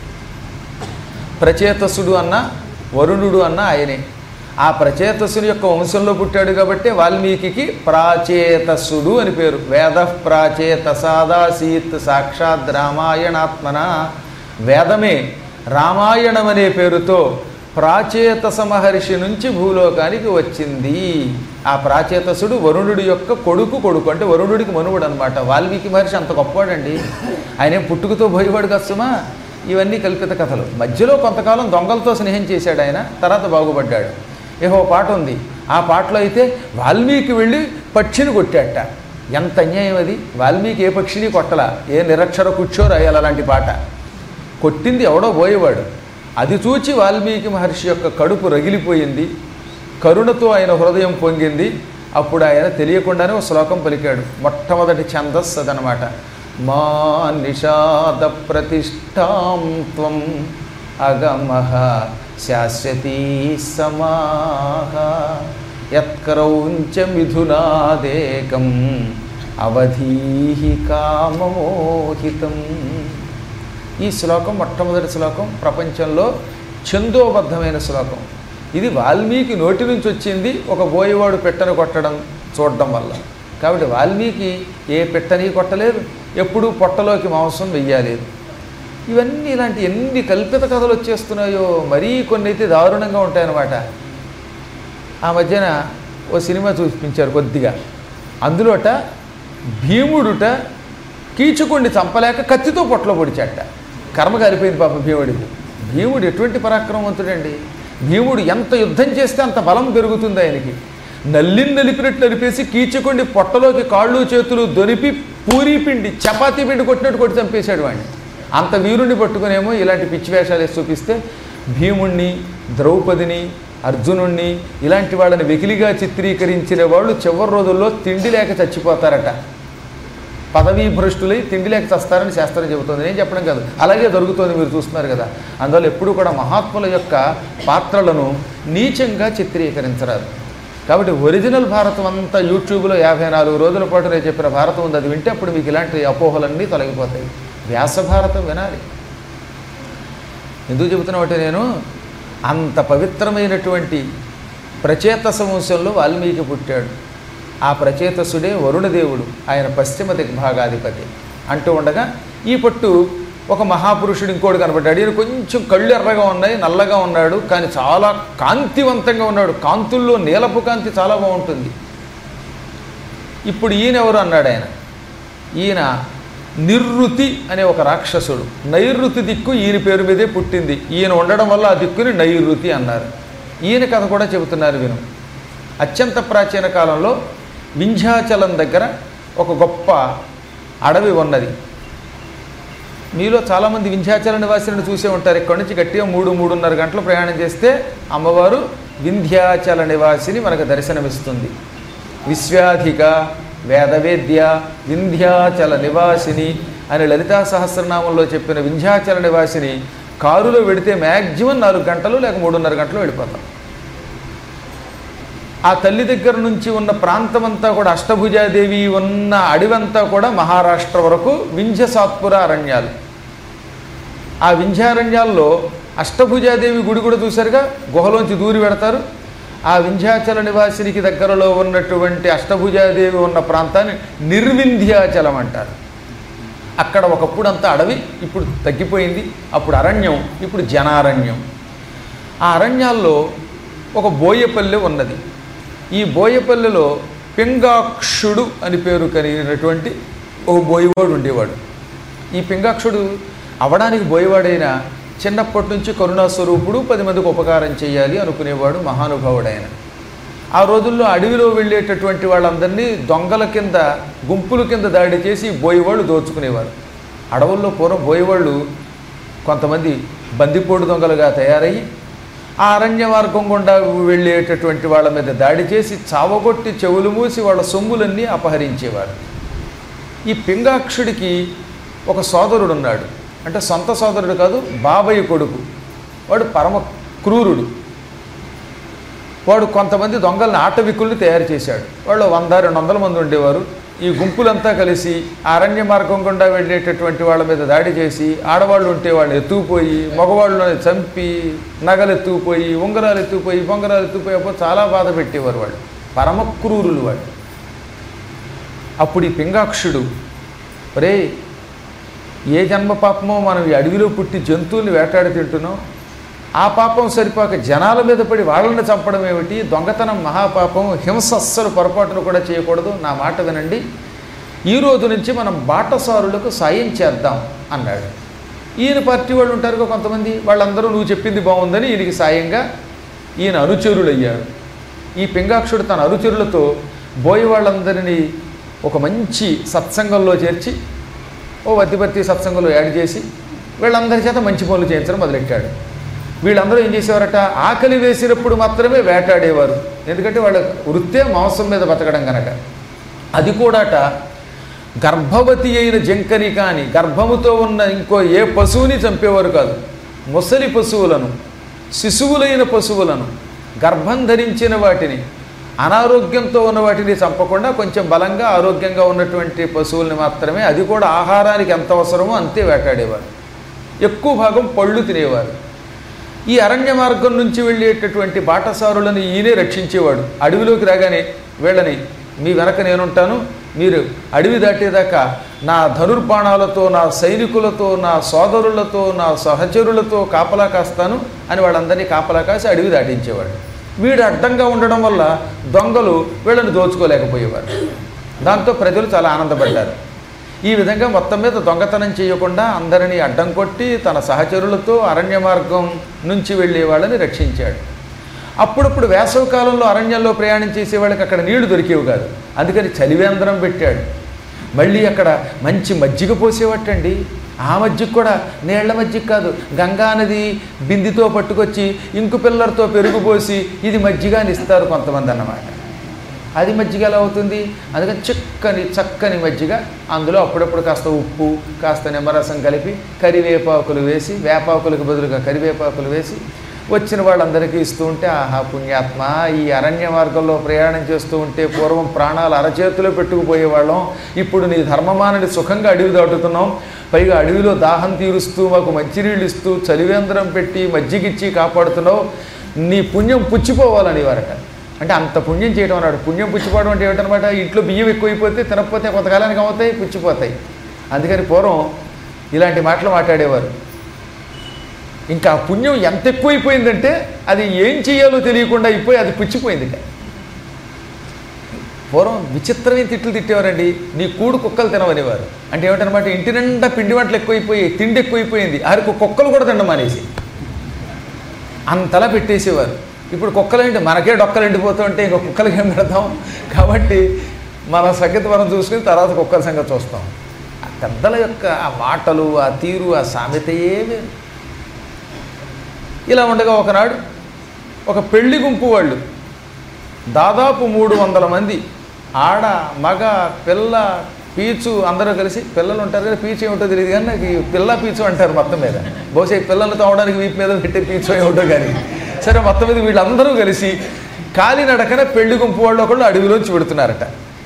ప్రచేతసుడు అన్న వరుణుడు అన్న ఆయనే ఆ ప్రచేతసుని యొక్క వంశంలో పుట్టాడు కాబట్టి వాల్మీకి ప్రాచేతసుడు అని పేరు వేద ప్రాచేత సాదాసీత్ సాక్షాత్ రామాయణాత్మన వేదమే రామాయణం అనే పేరుతో ప్రాచేతస మహర్షి నుంచి భూలోకానికి వచ్చింది ఆ ప్రాచేతసుడు వరుణుడి యొక్క కొడుకు కొడుకు అంటే వరుణుడికి మనువుడు అనమాట వాల్మీకి మహర్షి అంత గొప్పవాడండి ఆయన ఏం పుట్టుకతో భయపడు కస్తుమా ఇవన్నీ కల్పిత కథలు మధ్యలో కొంతకాలం దొంగలతో స్నేహం చేశాడు ఆయన తర్వాత బాగుపడ్డాడు ఏహో పాట ఉంది ఆ పాటలో అయితే వాల్మీకి వెళ్ళి పక్షిని కొట్టాట ఎంత అన్యాయం అది వాల్మీకి ఏ పక్షిని కొట్టలా ఏ నిరక్షర కూర్చో రాయాలి అలాంటి పాట కొట్టింది ఎవడో పోయేవాడు అది చూచి వాల్మీకి మహర్షి యొక్క కడుపు రగిలిపోయింది కరుణతో ఆయన హృదయం పొంగింది అప్పుడు ఆయన తెలియకుండానే ఒక శ్లోకం పలికాడు మొట్టమొదటి ఛందస్సు అదనమాట మా నిషాద ప్రతిష్టాం త్వం అగమః శాశ్వతీ సమాహ యత్క్రౌంచ మిథునాదేకం అవధీహి కామమోహితం ఈ శ్లోకం మొట్టమొదటి శ్లోకం ప్రపంచంలో ఛందోబద్ధమైన శ్లోకం ఇది వాల్మీకి నోటి నుంచి వచ్చింది ఒక బోయవాడు పెట్టని కొట్టడం చూడడం వల్ల కాబట్టి వాల్మీకి ఏ పెట్టని కొట్టలేదు ఎప్పుడూ పొట్టలోకి మాంసం వెయ్యలేదు ఇవన్నీ ఇలాంటి ఎన్ని కల్పిత కథలు వచ్చేస్తున్నాయో మరీ కొన్ని అయితే దారుణంగా ఉంటాయన్నమాట ఆ మధ్యన ఓ సినిమా చూపించారు కొద్దిగా అందులోట భీముడుట కీచుకుండి చంపలేక కత్తితో పొట్టలో పొడిచాట కర్మ కాలిపోయింది పాప భీముడికి భీముడు ఎటువంటి పరాక్రమవంతుడండి భీముడు ఎంత యుద్ధం చేస్తే అంత బలం పెరుగుతుంది ఆయనకి నల్లిని నలిపినట్టు నలిపేసి కీచుకుండి పొట్టలోకి కాళ్ళు చేతులు దొరిపి పూరీ పిండి చపాతీ పిండి కొట్టినట్టు కొట్టి చంపేశాడు వాడిని అంత వీరుణ్ణి పట్టుకునేమో ఇలాంటి పిచ్చి వేషాలు వేసి చూపిస్తే భీముణ్ణి ద్రౌపదిని అర్జునుణ్ణి ఇలాంటి వాళ్ళని వెకిలిగా చిత్రీకరించిన వాళ్ళు చివరి రోజుల్లో తిండి లేక చచ్చిపోతారట పదవీ భ్రష్టులై తిండి లేక చస్తారని శాస్త్రం చెబుతుంది నేను చెప్పడం కాదు అలాగే జరుగుతుంది మీరు చూస్తున్నారు కదా అందువల్ల ఎప్పుడు కూడా మహాత్ముల యొక్క పాత్రలను నీచంగా చిత్రీకరించరాదు కాబట్టి ఒరిజినల్ భారతం అంతా యూట్యూబ్లో యాభై నాలుగు రోజుల పాటు నేను చెప్పిన భారతం ఉంది అది వింటే అప్పుడు మీకు ఇలాంటి అపోహలన్నీ తొలగిపోతాయి వ్యాస భారతం వినాలి ఎందుకు చెబుతున్నామంటే నేను అంత పవిత్రమైనటువంటి ప్రచేతస వంశంలో వాల్మీకి పుట్టాడు ఆ ప్రచేతసుడే వరుణదేవుడు ఆయన పశ్చిమ దిగ్భాగాధిపతి అంటూ ఉండగా ఈ పట్టు ఒక మహాపురుషుడు ఇంకోటి కనబడ్డాడు ఈయన కొంచెం కళ్ళు ఎర్రగా ఉన్నాయి నల్లగా ఉన్నాడు కానీ చాలా కాంతివంతంగా ఉన్నాడు కాంతుల్లో నీలపు కాంతి చాలా బాగుంటుంది ఇప్పుడు ఈయన ఎవరు అన్నాడు ఆయన ఈయన నిర్రుతి అనే ఒక రాక్షసుడు నైరుతి దిక్కు ఈయన పేరు మీదే పుట్టింది ఈయన ఉండడం వల్ల ఆ దిక్కుని నైరుతి అన్నారు ఈయన కథ కూడా చెబుతున్నారు విను అత్యంత ప్రాచీన కాలంలో వింధ్యాచలం దగ్గర ఒక గొప్ప అడవి ఉన్నది మీలో చాలామంది వింధ్యాచల నివాసులను చూసే ఉంటారు ఇక్కడి నుంచి గట్టిగా మూడు మూడున్నర గంటలు ప్రయాణం చేస్తే అమ్మవారు వింధ్యాచల నివాసిని మనకు దర్శనమిస్తుంది విశ్వాధిక వేదవేద్య వింధ్యాచల నివాసిని అని లలితా సహస్రనామంలో చెప్పిన వింధ్యాచల నివాసిని కారులో వెడితే మ్యాక్సిమం నాలుగు గంటలు లేక మూడున్నర గంటలు వెళ్ళిపోతాం ఆ తల్లి దగ్గర నుంచి ఉన్న ప్రాంతమంతా కూడా అష్టభుజాదేవి ఉన్న అడవంతా కూడా మహారాష్ట్ర వరకు వింధ్య సాత్పుర అరణ్యాలు ఆ వింధ్యారణ్యాల్లో అష్టభుజాదేవి గుడి కూడా చూశారుగా గుహలోంచి దూరి పెడతారు ఆ వింధ్యాచల నివాసినికి దగ్గరలో ఉన్నటువంటి అష్టభుజాదేవి ఉన్న ప్రాంతాన్ని నిర్వింధ్యాచలం అంటారు అక్కడ ఒకప్పుడు అంతా అడవి ఇప్పుడు తగ్గిపోయింది అప్పుడు అరణ్యం ఇప్పుడు జనారణ్యం ఆ అరణ్యాల్లో ఒక బోయపల్లె ఉన్నది ఈ బోయపల్లెలో పింగాక్షుడు అని పేరు కలిగినటువంటి ఓ బోయవాడు ఉండేవాడు ఈ పింగాక్షుడు అవడానికి బోయవాడైన చిన్నప్పటి నుంచి కరుణాస్వరూపుడు పది మందికి ఉపకారం చేయాలి అనుకునేవాడు మహానుభావుడైన ఆ రోజుల్లో అడవిలో వెళ్ళేటటువంటి వాళ్ళందరినీ దొంగల కింద గుంపుల కింద దాడి చేసి బోయవాళ్ళు దోచుకునేవారు అడవుల్లో పూర్వం బోయవాళ్ళు కొంతమంది బందిపోటు దొంగలుగా తయారయ్యి ఆ అరణ్య మార్గం గుండా వెళ్ళేటటువంటి వాళ్ళ మీద దాడి చేసి చావగొట్టి చెవులు మూసి వాళ్ళ సొమ్ములన్నీ అపహరించేవారు ఈ పింగాక్షుడికి ఒక సోదరుడు ఉన్నాడు అంటే సొంత సోదరుడు కాదు బాబయ్య కొడుకు వాడు పరమ క్రూరుడు వాడు కొంతమంది దొంగల్ని ఆటవికుల్ని తయారు చేశాడు వాళ్ళు వంద రెండు వందల మంది ఉండేవారు ఈ గుంపులంతా కలిసి ఆ అరణ్య మార్గం గుండా వెళ్ళేటటువంటి వాళ్ళ మీద దాడి చేసి ఆడవాళ్ళు ఉంటే వాళ్ళని ఎత్తుకుపోయి మగవాళ్ళని చంపి నగలు ఎత్తుకుపోయి ఉంగరాలు ఎత్తుకుపోయి బొంగరాలు ఎత్తుకుపోయి అప్పుడు చాలా బాధ పెట్టేవారు వాళ్ళు పరమ క్రూరులు వాళ్ళు అప్పుడు ఈ పింగాక్షుడు ఒరే ఏ జన్మ పాపమో మనం ఈ అడవిలో పుట్టి జంతువుల్ని వేటాడి తింటున్నాం ఆ పాపం సరిపోక జనాల మీద పడి వాళ్ళని చంపడం ఏమిటి దొంగతనం మహాపాపం హింస అస్సలు పొరపాటును కూడా చేయకూడదు నా మాట వినండి ఈ రోజు నుంచి మనం బాటసారులకు సాయం చేద్దాం అన్నాడు ఈయన పార్టీ వాళ్ళు ఉంటారుగా కొంతమంది వాళ్ళందరూ నువ్వు చెప్పింది బాగుందని ఈయనకి సాయంగా ఈయన అనుచరులయ్యారు ఈ పింగాక్షుడు తన అనుచరులతో బోయి వాళ్ళందరినీ ఒక మంచి సత్సంగంలో చేర్చి ఓ వతిపత్తి సత్సంగంలో యాడ్ చేసి వీళ్ళందరి చేత మంచి పనులు చేయించడం మొదలెట్టాడు వీళ్ళందరూ ఏం చేసేవారట ఆకలి వేసినప్పుడు మాత్రమే వేటాడేవారు ఎందుకంటే వాళ్ళ వృత్తే మాంసం మీద బతకడం కనుక అది కూడాట గర్భవతి అయిన జంకని కానీ గర్భముతో ఉన్న ఇంకో ఏ పశువుని చంపేవారు కాదు ముసలి పశువులను శిశువులైన పశువులను గర్భం ధరించిన వాటిని అనారోగ్యంతో ఉన్న వాటిని చంపకుండా కొంచెం బలంగా ఆరోగ్యంగా ఉన్నటువంటి పశువుల్ని మాత్రమే అది కూడా ఆహారానికి ఎంత అవసరమో అంతే వేటాడేవారు ఎక్కువ భాగం పళ్ళు తినేవారు ఈ అరణ్య మార్గం నుంచి వెళ్ళేటటువంటి బాటసారులను ఈయనే రక్షించేవాడు అడవిలోకి రాగానే వీళ్ళని మీ వెనక నేనుంటాను మీరు అడవి దాటేదాకా నా ధనుర్బాణాలతో నా సైనికులతో నా సోదరులతో నా సహచరులతో కాపలా కాస్తాను అని వాళ్ళందరినీ కాపలా కాసి అడవి దాటించేవాడు వీడు అడ్డంగా ఉండడం వల్ల దొంగలు వీళ్ళని దోచుకోలేకపోయేవారు దాంతో ప్రజలు చాలా ఆనందపడ్డారు ఈ విధంగా మొత్తం మీద దొంగతనం చేయకుండా అందరినీ అడ్డం కొట్టి తన సహచరులతో అరణ్య మార్గం నుంచి వెళ్ళే వాళ్ళని రక్షించాడు అప్పుడప్పుడు వేసవి కాలంలో అరణ్యంలో ప్రయాణం చేసే వాళ్ళకి అక్కడ నీళ్లు దొరికేవి కాదు అందుకని చలివేంద్రం పెట్టాడు మళ్ళీ అక్కడ మంచి మజ్జిగ పోసేవట్టండి ఆ మజ్జిగ కూడా నీళ్ల మజ్జిగ కాదు గంగా నది బిందితో పట్టుకొచ్చి ఇంకు పిల్లలతో పెరుగు పోసి ఇది మజ్జిగ అని ఇస్తారు కొంతమంది అన్నమాట అది మజ్జిగ ఎలా అవుతుంది అందుకని చిక్కని చక్కని మజ్జిగ అందులో అప్పుడప్పుడు కాస్త ఉప్పు కాస్త నిమ్మరసం కలిపి కరివేపాకులు వేసి వేపాకులకు బదులుగా కరివేపాకులు వేసి వచ్చిన వాళ్ళందరికీ ఇస్తూ ఉంటే ఆహా పుణ్యాత్మ ఈ అరణ్య మార్గంలో ప్రయాణం చేస్తూ ఉంటే పూర్వం ప్రాణాలు అరచేతిలో పెట్టుకుపోయేవాళ్ళం ఇప్పుడు నీ ధర్మమానని సుఖంగా అడవి దాటుతున్నాం పైగా అడవిలో దాహం తీరుస్తూ మాకు మంచినీళ్ళు ఇస్తూ చలివేంద్రం పెట్టి మజ్జిగిచ్చి కాపాడుతున్నావు నీ పుణ్యం పుచ్చిపోవాలని వారట అంటే అంత పుణ్యం చేయడం అన్నాడు పుణ్యం పుచ్చిపోవడం అంటే ఏమిటనమాట ఇంట్లో బియ్యం ఎక్కువైపోతే తినకపోతే కొంతకాలానికి అవుతాయి పుచ్చిపోతాయి అందుకని పూర్వం ఇలాంటి మాటలు మాట్లాడేవారు ఇంకా ఆ పుణ్యం ఎంత ఎక్కువైపోయిందంటే అది ఏం చేయాలో తెలియకుండా అయిపోయి అది పుచ్చిపోయింది ఇక. పూర్వం విచిత్రమైన తిట్లు తిట్టేవారండి నీ కూడు కుక్కలు తినవనేవారు అంటే ఏమిటనమాట ఇంటి నిండా పిండి వంటలు ఎక్కువైపోయి తిండి ఎక్కువైపోయింది ఆరికి కుక్కలు కూడా తినడం మానేసి అంతలా పెట్టేసేవారు ఇప్పుడు కుక్కలు ఏంటి మనకే డొక్కలు ఎండిపోతూ ఉంటే ఇంకా కుక్కలకి ఏం పెడతాం కాబట్టి మన సంగతి మనం చూసుకుని తర్వాత కుక్కల సంగతి చూస్తాం ఆ పెద్దల యొక్క ఆ మాటలు ఆ తీరు ఆ సామెతయే వేరు ఇలా ఉండగా ఒకనాడు ఒక పెళ్లి గుంపు వాళ్ళు దాదాపు మూడు వందల మంది ఆడ మగ పిల్ల పీచు అందరూ కలిసి పిల్లలు ఉంటారు కదా పీచు ఏమిటో తెలియదు కానీ నాకు ఈ పిల్ల పీచు అంటారు మొత్తం మీద బహుశా ఈ పిల్లలు తోవడానికి వీపు మీద పెట్టే పీచు ఏమిటో కానీ సరే మొత్తం మీద వీళ్ళందరూ కలిసి కాలినడకన పెళ్లి గుంపు వాళ్ళు ఒకళ్ళు అడవిలోంచి పెడుతున్నారట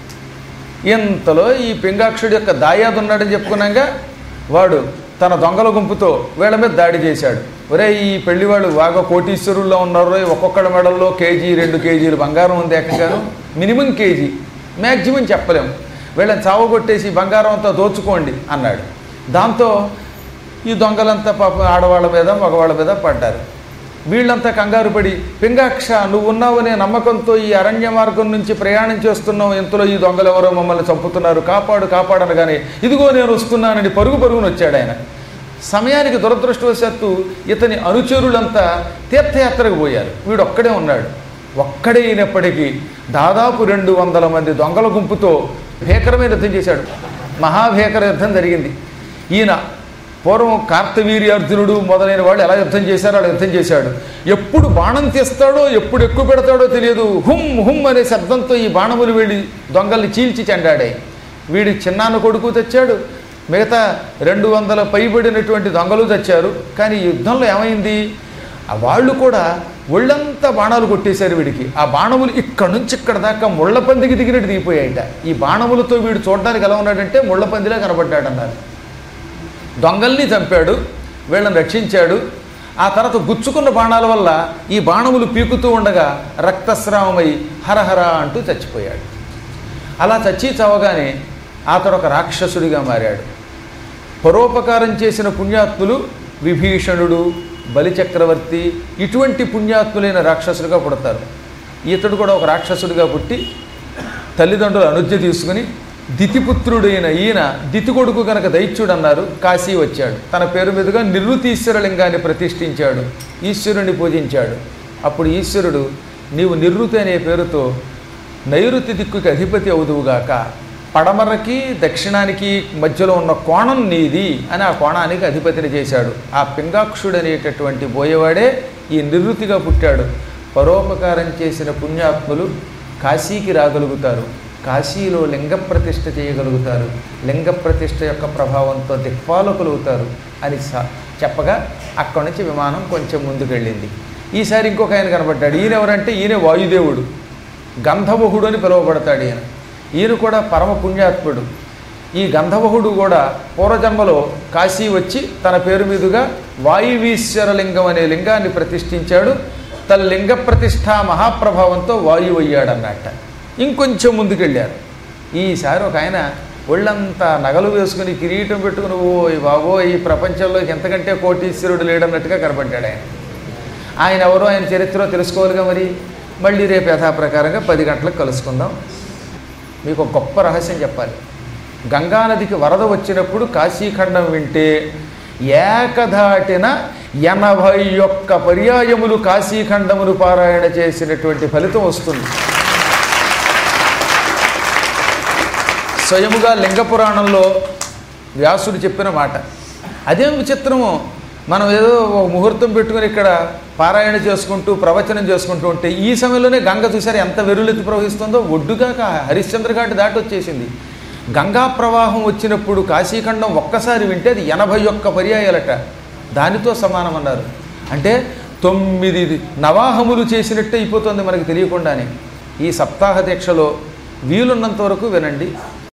ఇంతలో ఈ పింగాక్షుడి యొక్క దాయాదు ఉన్నాడని చెప్పుకున్నాక వాడు తన దొంగల గుంపుతో వీళ్ళ మీద దాడి చేశాడు ఒరే ఈ పెళ్లి వాళ్ళు బాగా కోటీశ్వరుల్లో ఉన్నారు ఒక్కొక్కడి మెడల్లో కేజీ రెండు కేజీలు బంగారం ఉంది ఏకంగాను మినిమం కేజీ మ్యాక్సిమం చెప్పలేము వీళ్ళని చావగొట్టేసి బంగారం అంతా దోచుకోండి అన్నాడు దాంతో ఈ దొంగలంతా పాప ఆడవాళ్ళ మీద మగవాళ్ళ మీద పడ్డారు వీళ్ళంతా కంగారు పడి పింగాక్ష నువ్వు ఉన్నావనే నమ్మకంతో ఈ అరణ్య మార్గం నుంచి ప్రయాణం చేస్తున్నావు ఇంతలో ఈ దొంగలు ఎవరో మమ్మల్ని చంపుతున్నారు కాపాడు కాపాడనగానే ఇదిగో నేను వస్తున్నానని పరుగు పరుగున వచ్చాడు ఆయన సమయానికి దురదృష్టవశాత్తు ఇతని అనుచరులంతా తీర్థయాత్రకు పోయారు వీడు ఒక్కడే ఉన్నాడు ఒక్కడే అయినప్పటికీ దాదాపు రెండు వందల మంది దొంగల గుంపుతో భీకరమైన యుద్ధం చేశాడు మహాభీకర యుద్ధం జరిగింది ఈయన పూర్వం కార్తవీర్యార్జునుడు మొదలైన వాళ్ళు ఎలా యుద్ధం చేశారో అలా యుద్ధం చేశాడు ఎప్పుడు బాణం తీస్తాడో ఎప్పుడు ఎక్కువ పెడతాడో తెలియదు హుమ్ హుమ్ అనే శబ్దంతో ఈ బాణములు వెళ్ళి దొంగల్ని చీల్చి చెండాడాయి వీడి చిన్నాన్న కొడుకు తెచ్చాడు మిగతా రెండు వందల పైబడినటువంటి దొంగలు తెచ్చారు కానీ ఈ యుద్ధంలో ఏమైంది ఆ వాళ్ళు కూడా ఒళ్ళంతా బాణాలు కొట్టేశారు వీడికి ఆ బాణములు ఇక్కడ నుంచి ఇక్కడ దాకా ముళ్ళ పందికి దిగినట్టు దిగిపోయాయట ఈ బాణములతో వీడు చూడడానికి ఎలా ఉన్నాడంటే ముళ్ళ పందిలా కనబడ్డాడన్నారు దొంగల్ని చంపాడు వీళ్ళని రక్షించాడు ఆ తర్వాత గుచ్చుకున్న బాణాల వల్ల ఈ బాణములు పీకుతూ ఉండగా రక్తస్రావమై హరహర అంటూ చచ్చిపోయాడు అలా చచ్చి చవగానే అతడు ఒక రాక్షసుడిగా మారాడు పరోపకారం చేసిన పుణ్యాత్ములు విభీషణుడు బలిచక్రవర్తి ఇటువంటి పుణ్యాత్ములైన రాక్షసులుగా పుడతారు ఇతడు కూడా ఒక రాక్షసుడిగా పుట్టి తల్లిదండ్రుల అనుజ్ఞ తీసుకుని దితిపుత్రుడైన ఈయన దితి కొడుకు గనక దైత్యుడు అన్నారు కాశీ వచ్చాడు తన పేరు మీదుగా నిర్వృతీశ్వరలింగాన్ని ప్రతిష్ఠించాడు ఈశ్వరుని పూజించాడు అప్పుడు ఈశ్వరుడు నీవు నిర్వృతి అనే పేరుతో నైరుతి దిక్కుకి అధిపతి అవుదువుగాక పడమరకి దక్షిణానికి మధ్యలో ఉన్న కోణం నీది అని ఆ కోణానికి అధిపతిని చేశాడు ఆ పింగాక్షుడు అనేటటువంటి బోయేవాడే ఈ నిర్వృతిగా పుట్టాడు పరోపకారం చేసిన పుణ్యాత్ములు కాశీకి రాగలుగుతారు కాశీలో లింగ ప్రతిష్ఠ చేయగలుగుతారు లింగ ప్రతిష్ఠ యొక్క ప్రభావంతో దిక్పాలకులు అవుతారు అని స- చెప్పగా అక్కడి నుంచి విమానం కొంచెం ముందుకెళ్ళింది ఈసారి ఇంకొక ఆయన కనబడ్డాడు ఈయన ఎవరంటే ఈయన వాయుదేవుడు గంధవహుడు అని పిలువబడతాడు ఈయన ఈయన కూడా పరమ పుణ్యాత్ముడు ఈ గంధవహుడు కూడా పూర్వజన్మలో కాశీ వచ్చి తన పేరు మీదుగా వాయువీశ్వర లింగం అనే లింగాన్ని ప్రతిష్ఠించాడు తన లింగ ప్రతిష్ఠా మహాప్రభావంతో వాయువు అయ్యాడన్నట్ట ఇంకొంచెం ముందుకెళ్ళారు ఈసారి ఒక ఆయన ఒళ్ళంతా నగలు వేసుకుని కిరీటం పెట్టుకుని ఓ బాబో ఈ ప్రపంచంలో ఎంతకంటే కోటీశ్వరుడు లేడన్నట్టుగా కనబడ్డాడు ఆయన ఆయన ఎవరో ఆయన చరిత్ర తెలుసుకోవాలిగా మరి మళ్ళీ రేపు యథాప్రకారంగా పది గంటలకు కలుసుకుందాం మీకు ఒక గొప్ప రహస్యం చెప్పాలి గంగానదికి వరద వచ్చినప్పుడు కాశీఖండం వింటే ఏకధాటిన ఎనభై ఒక్క పర్యాయములు కాశీఖండమును పారాయణ చేసినటువంటి ఫలితం వస్తుంది స్వయముగా లింగ పురాణంలో వ్యాసుడు చెప్పిన మాట అదేం విచిత్రమో మనం ఏదో ఒక ముహూర్తం పెట్టుకుని ఇక్కడ పారాయణ చేసుకుంటూ ప్రవచనం చేసుకుంటూ ఉంటే ఈ సమయంలోనే గంగ చూసారు ఎంత వెరులెత్తి ప్రవహిస్తుందో ఒడ్డుగా కా- హరిశ్చంద్ర ఘాట్ దాటి వచ్చేసింది గంగా ప్రవాహం వచ్చినప్పుడు కాశీఖండం ఒక్కసారి వింటే అది ఎనభై ఒక్క పర్యాయాలట దానితో సమానం అన్నారు అంటే తొమ్మిది నవాహములు చేసినట్టే అయిపోతుంది మనకు తెలియకుండానే ఈ సప్తాహ దీక్షలో వీలున్నంత వరకు వినండి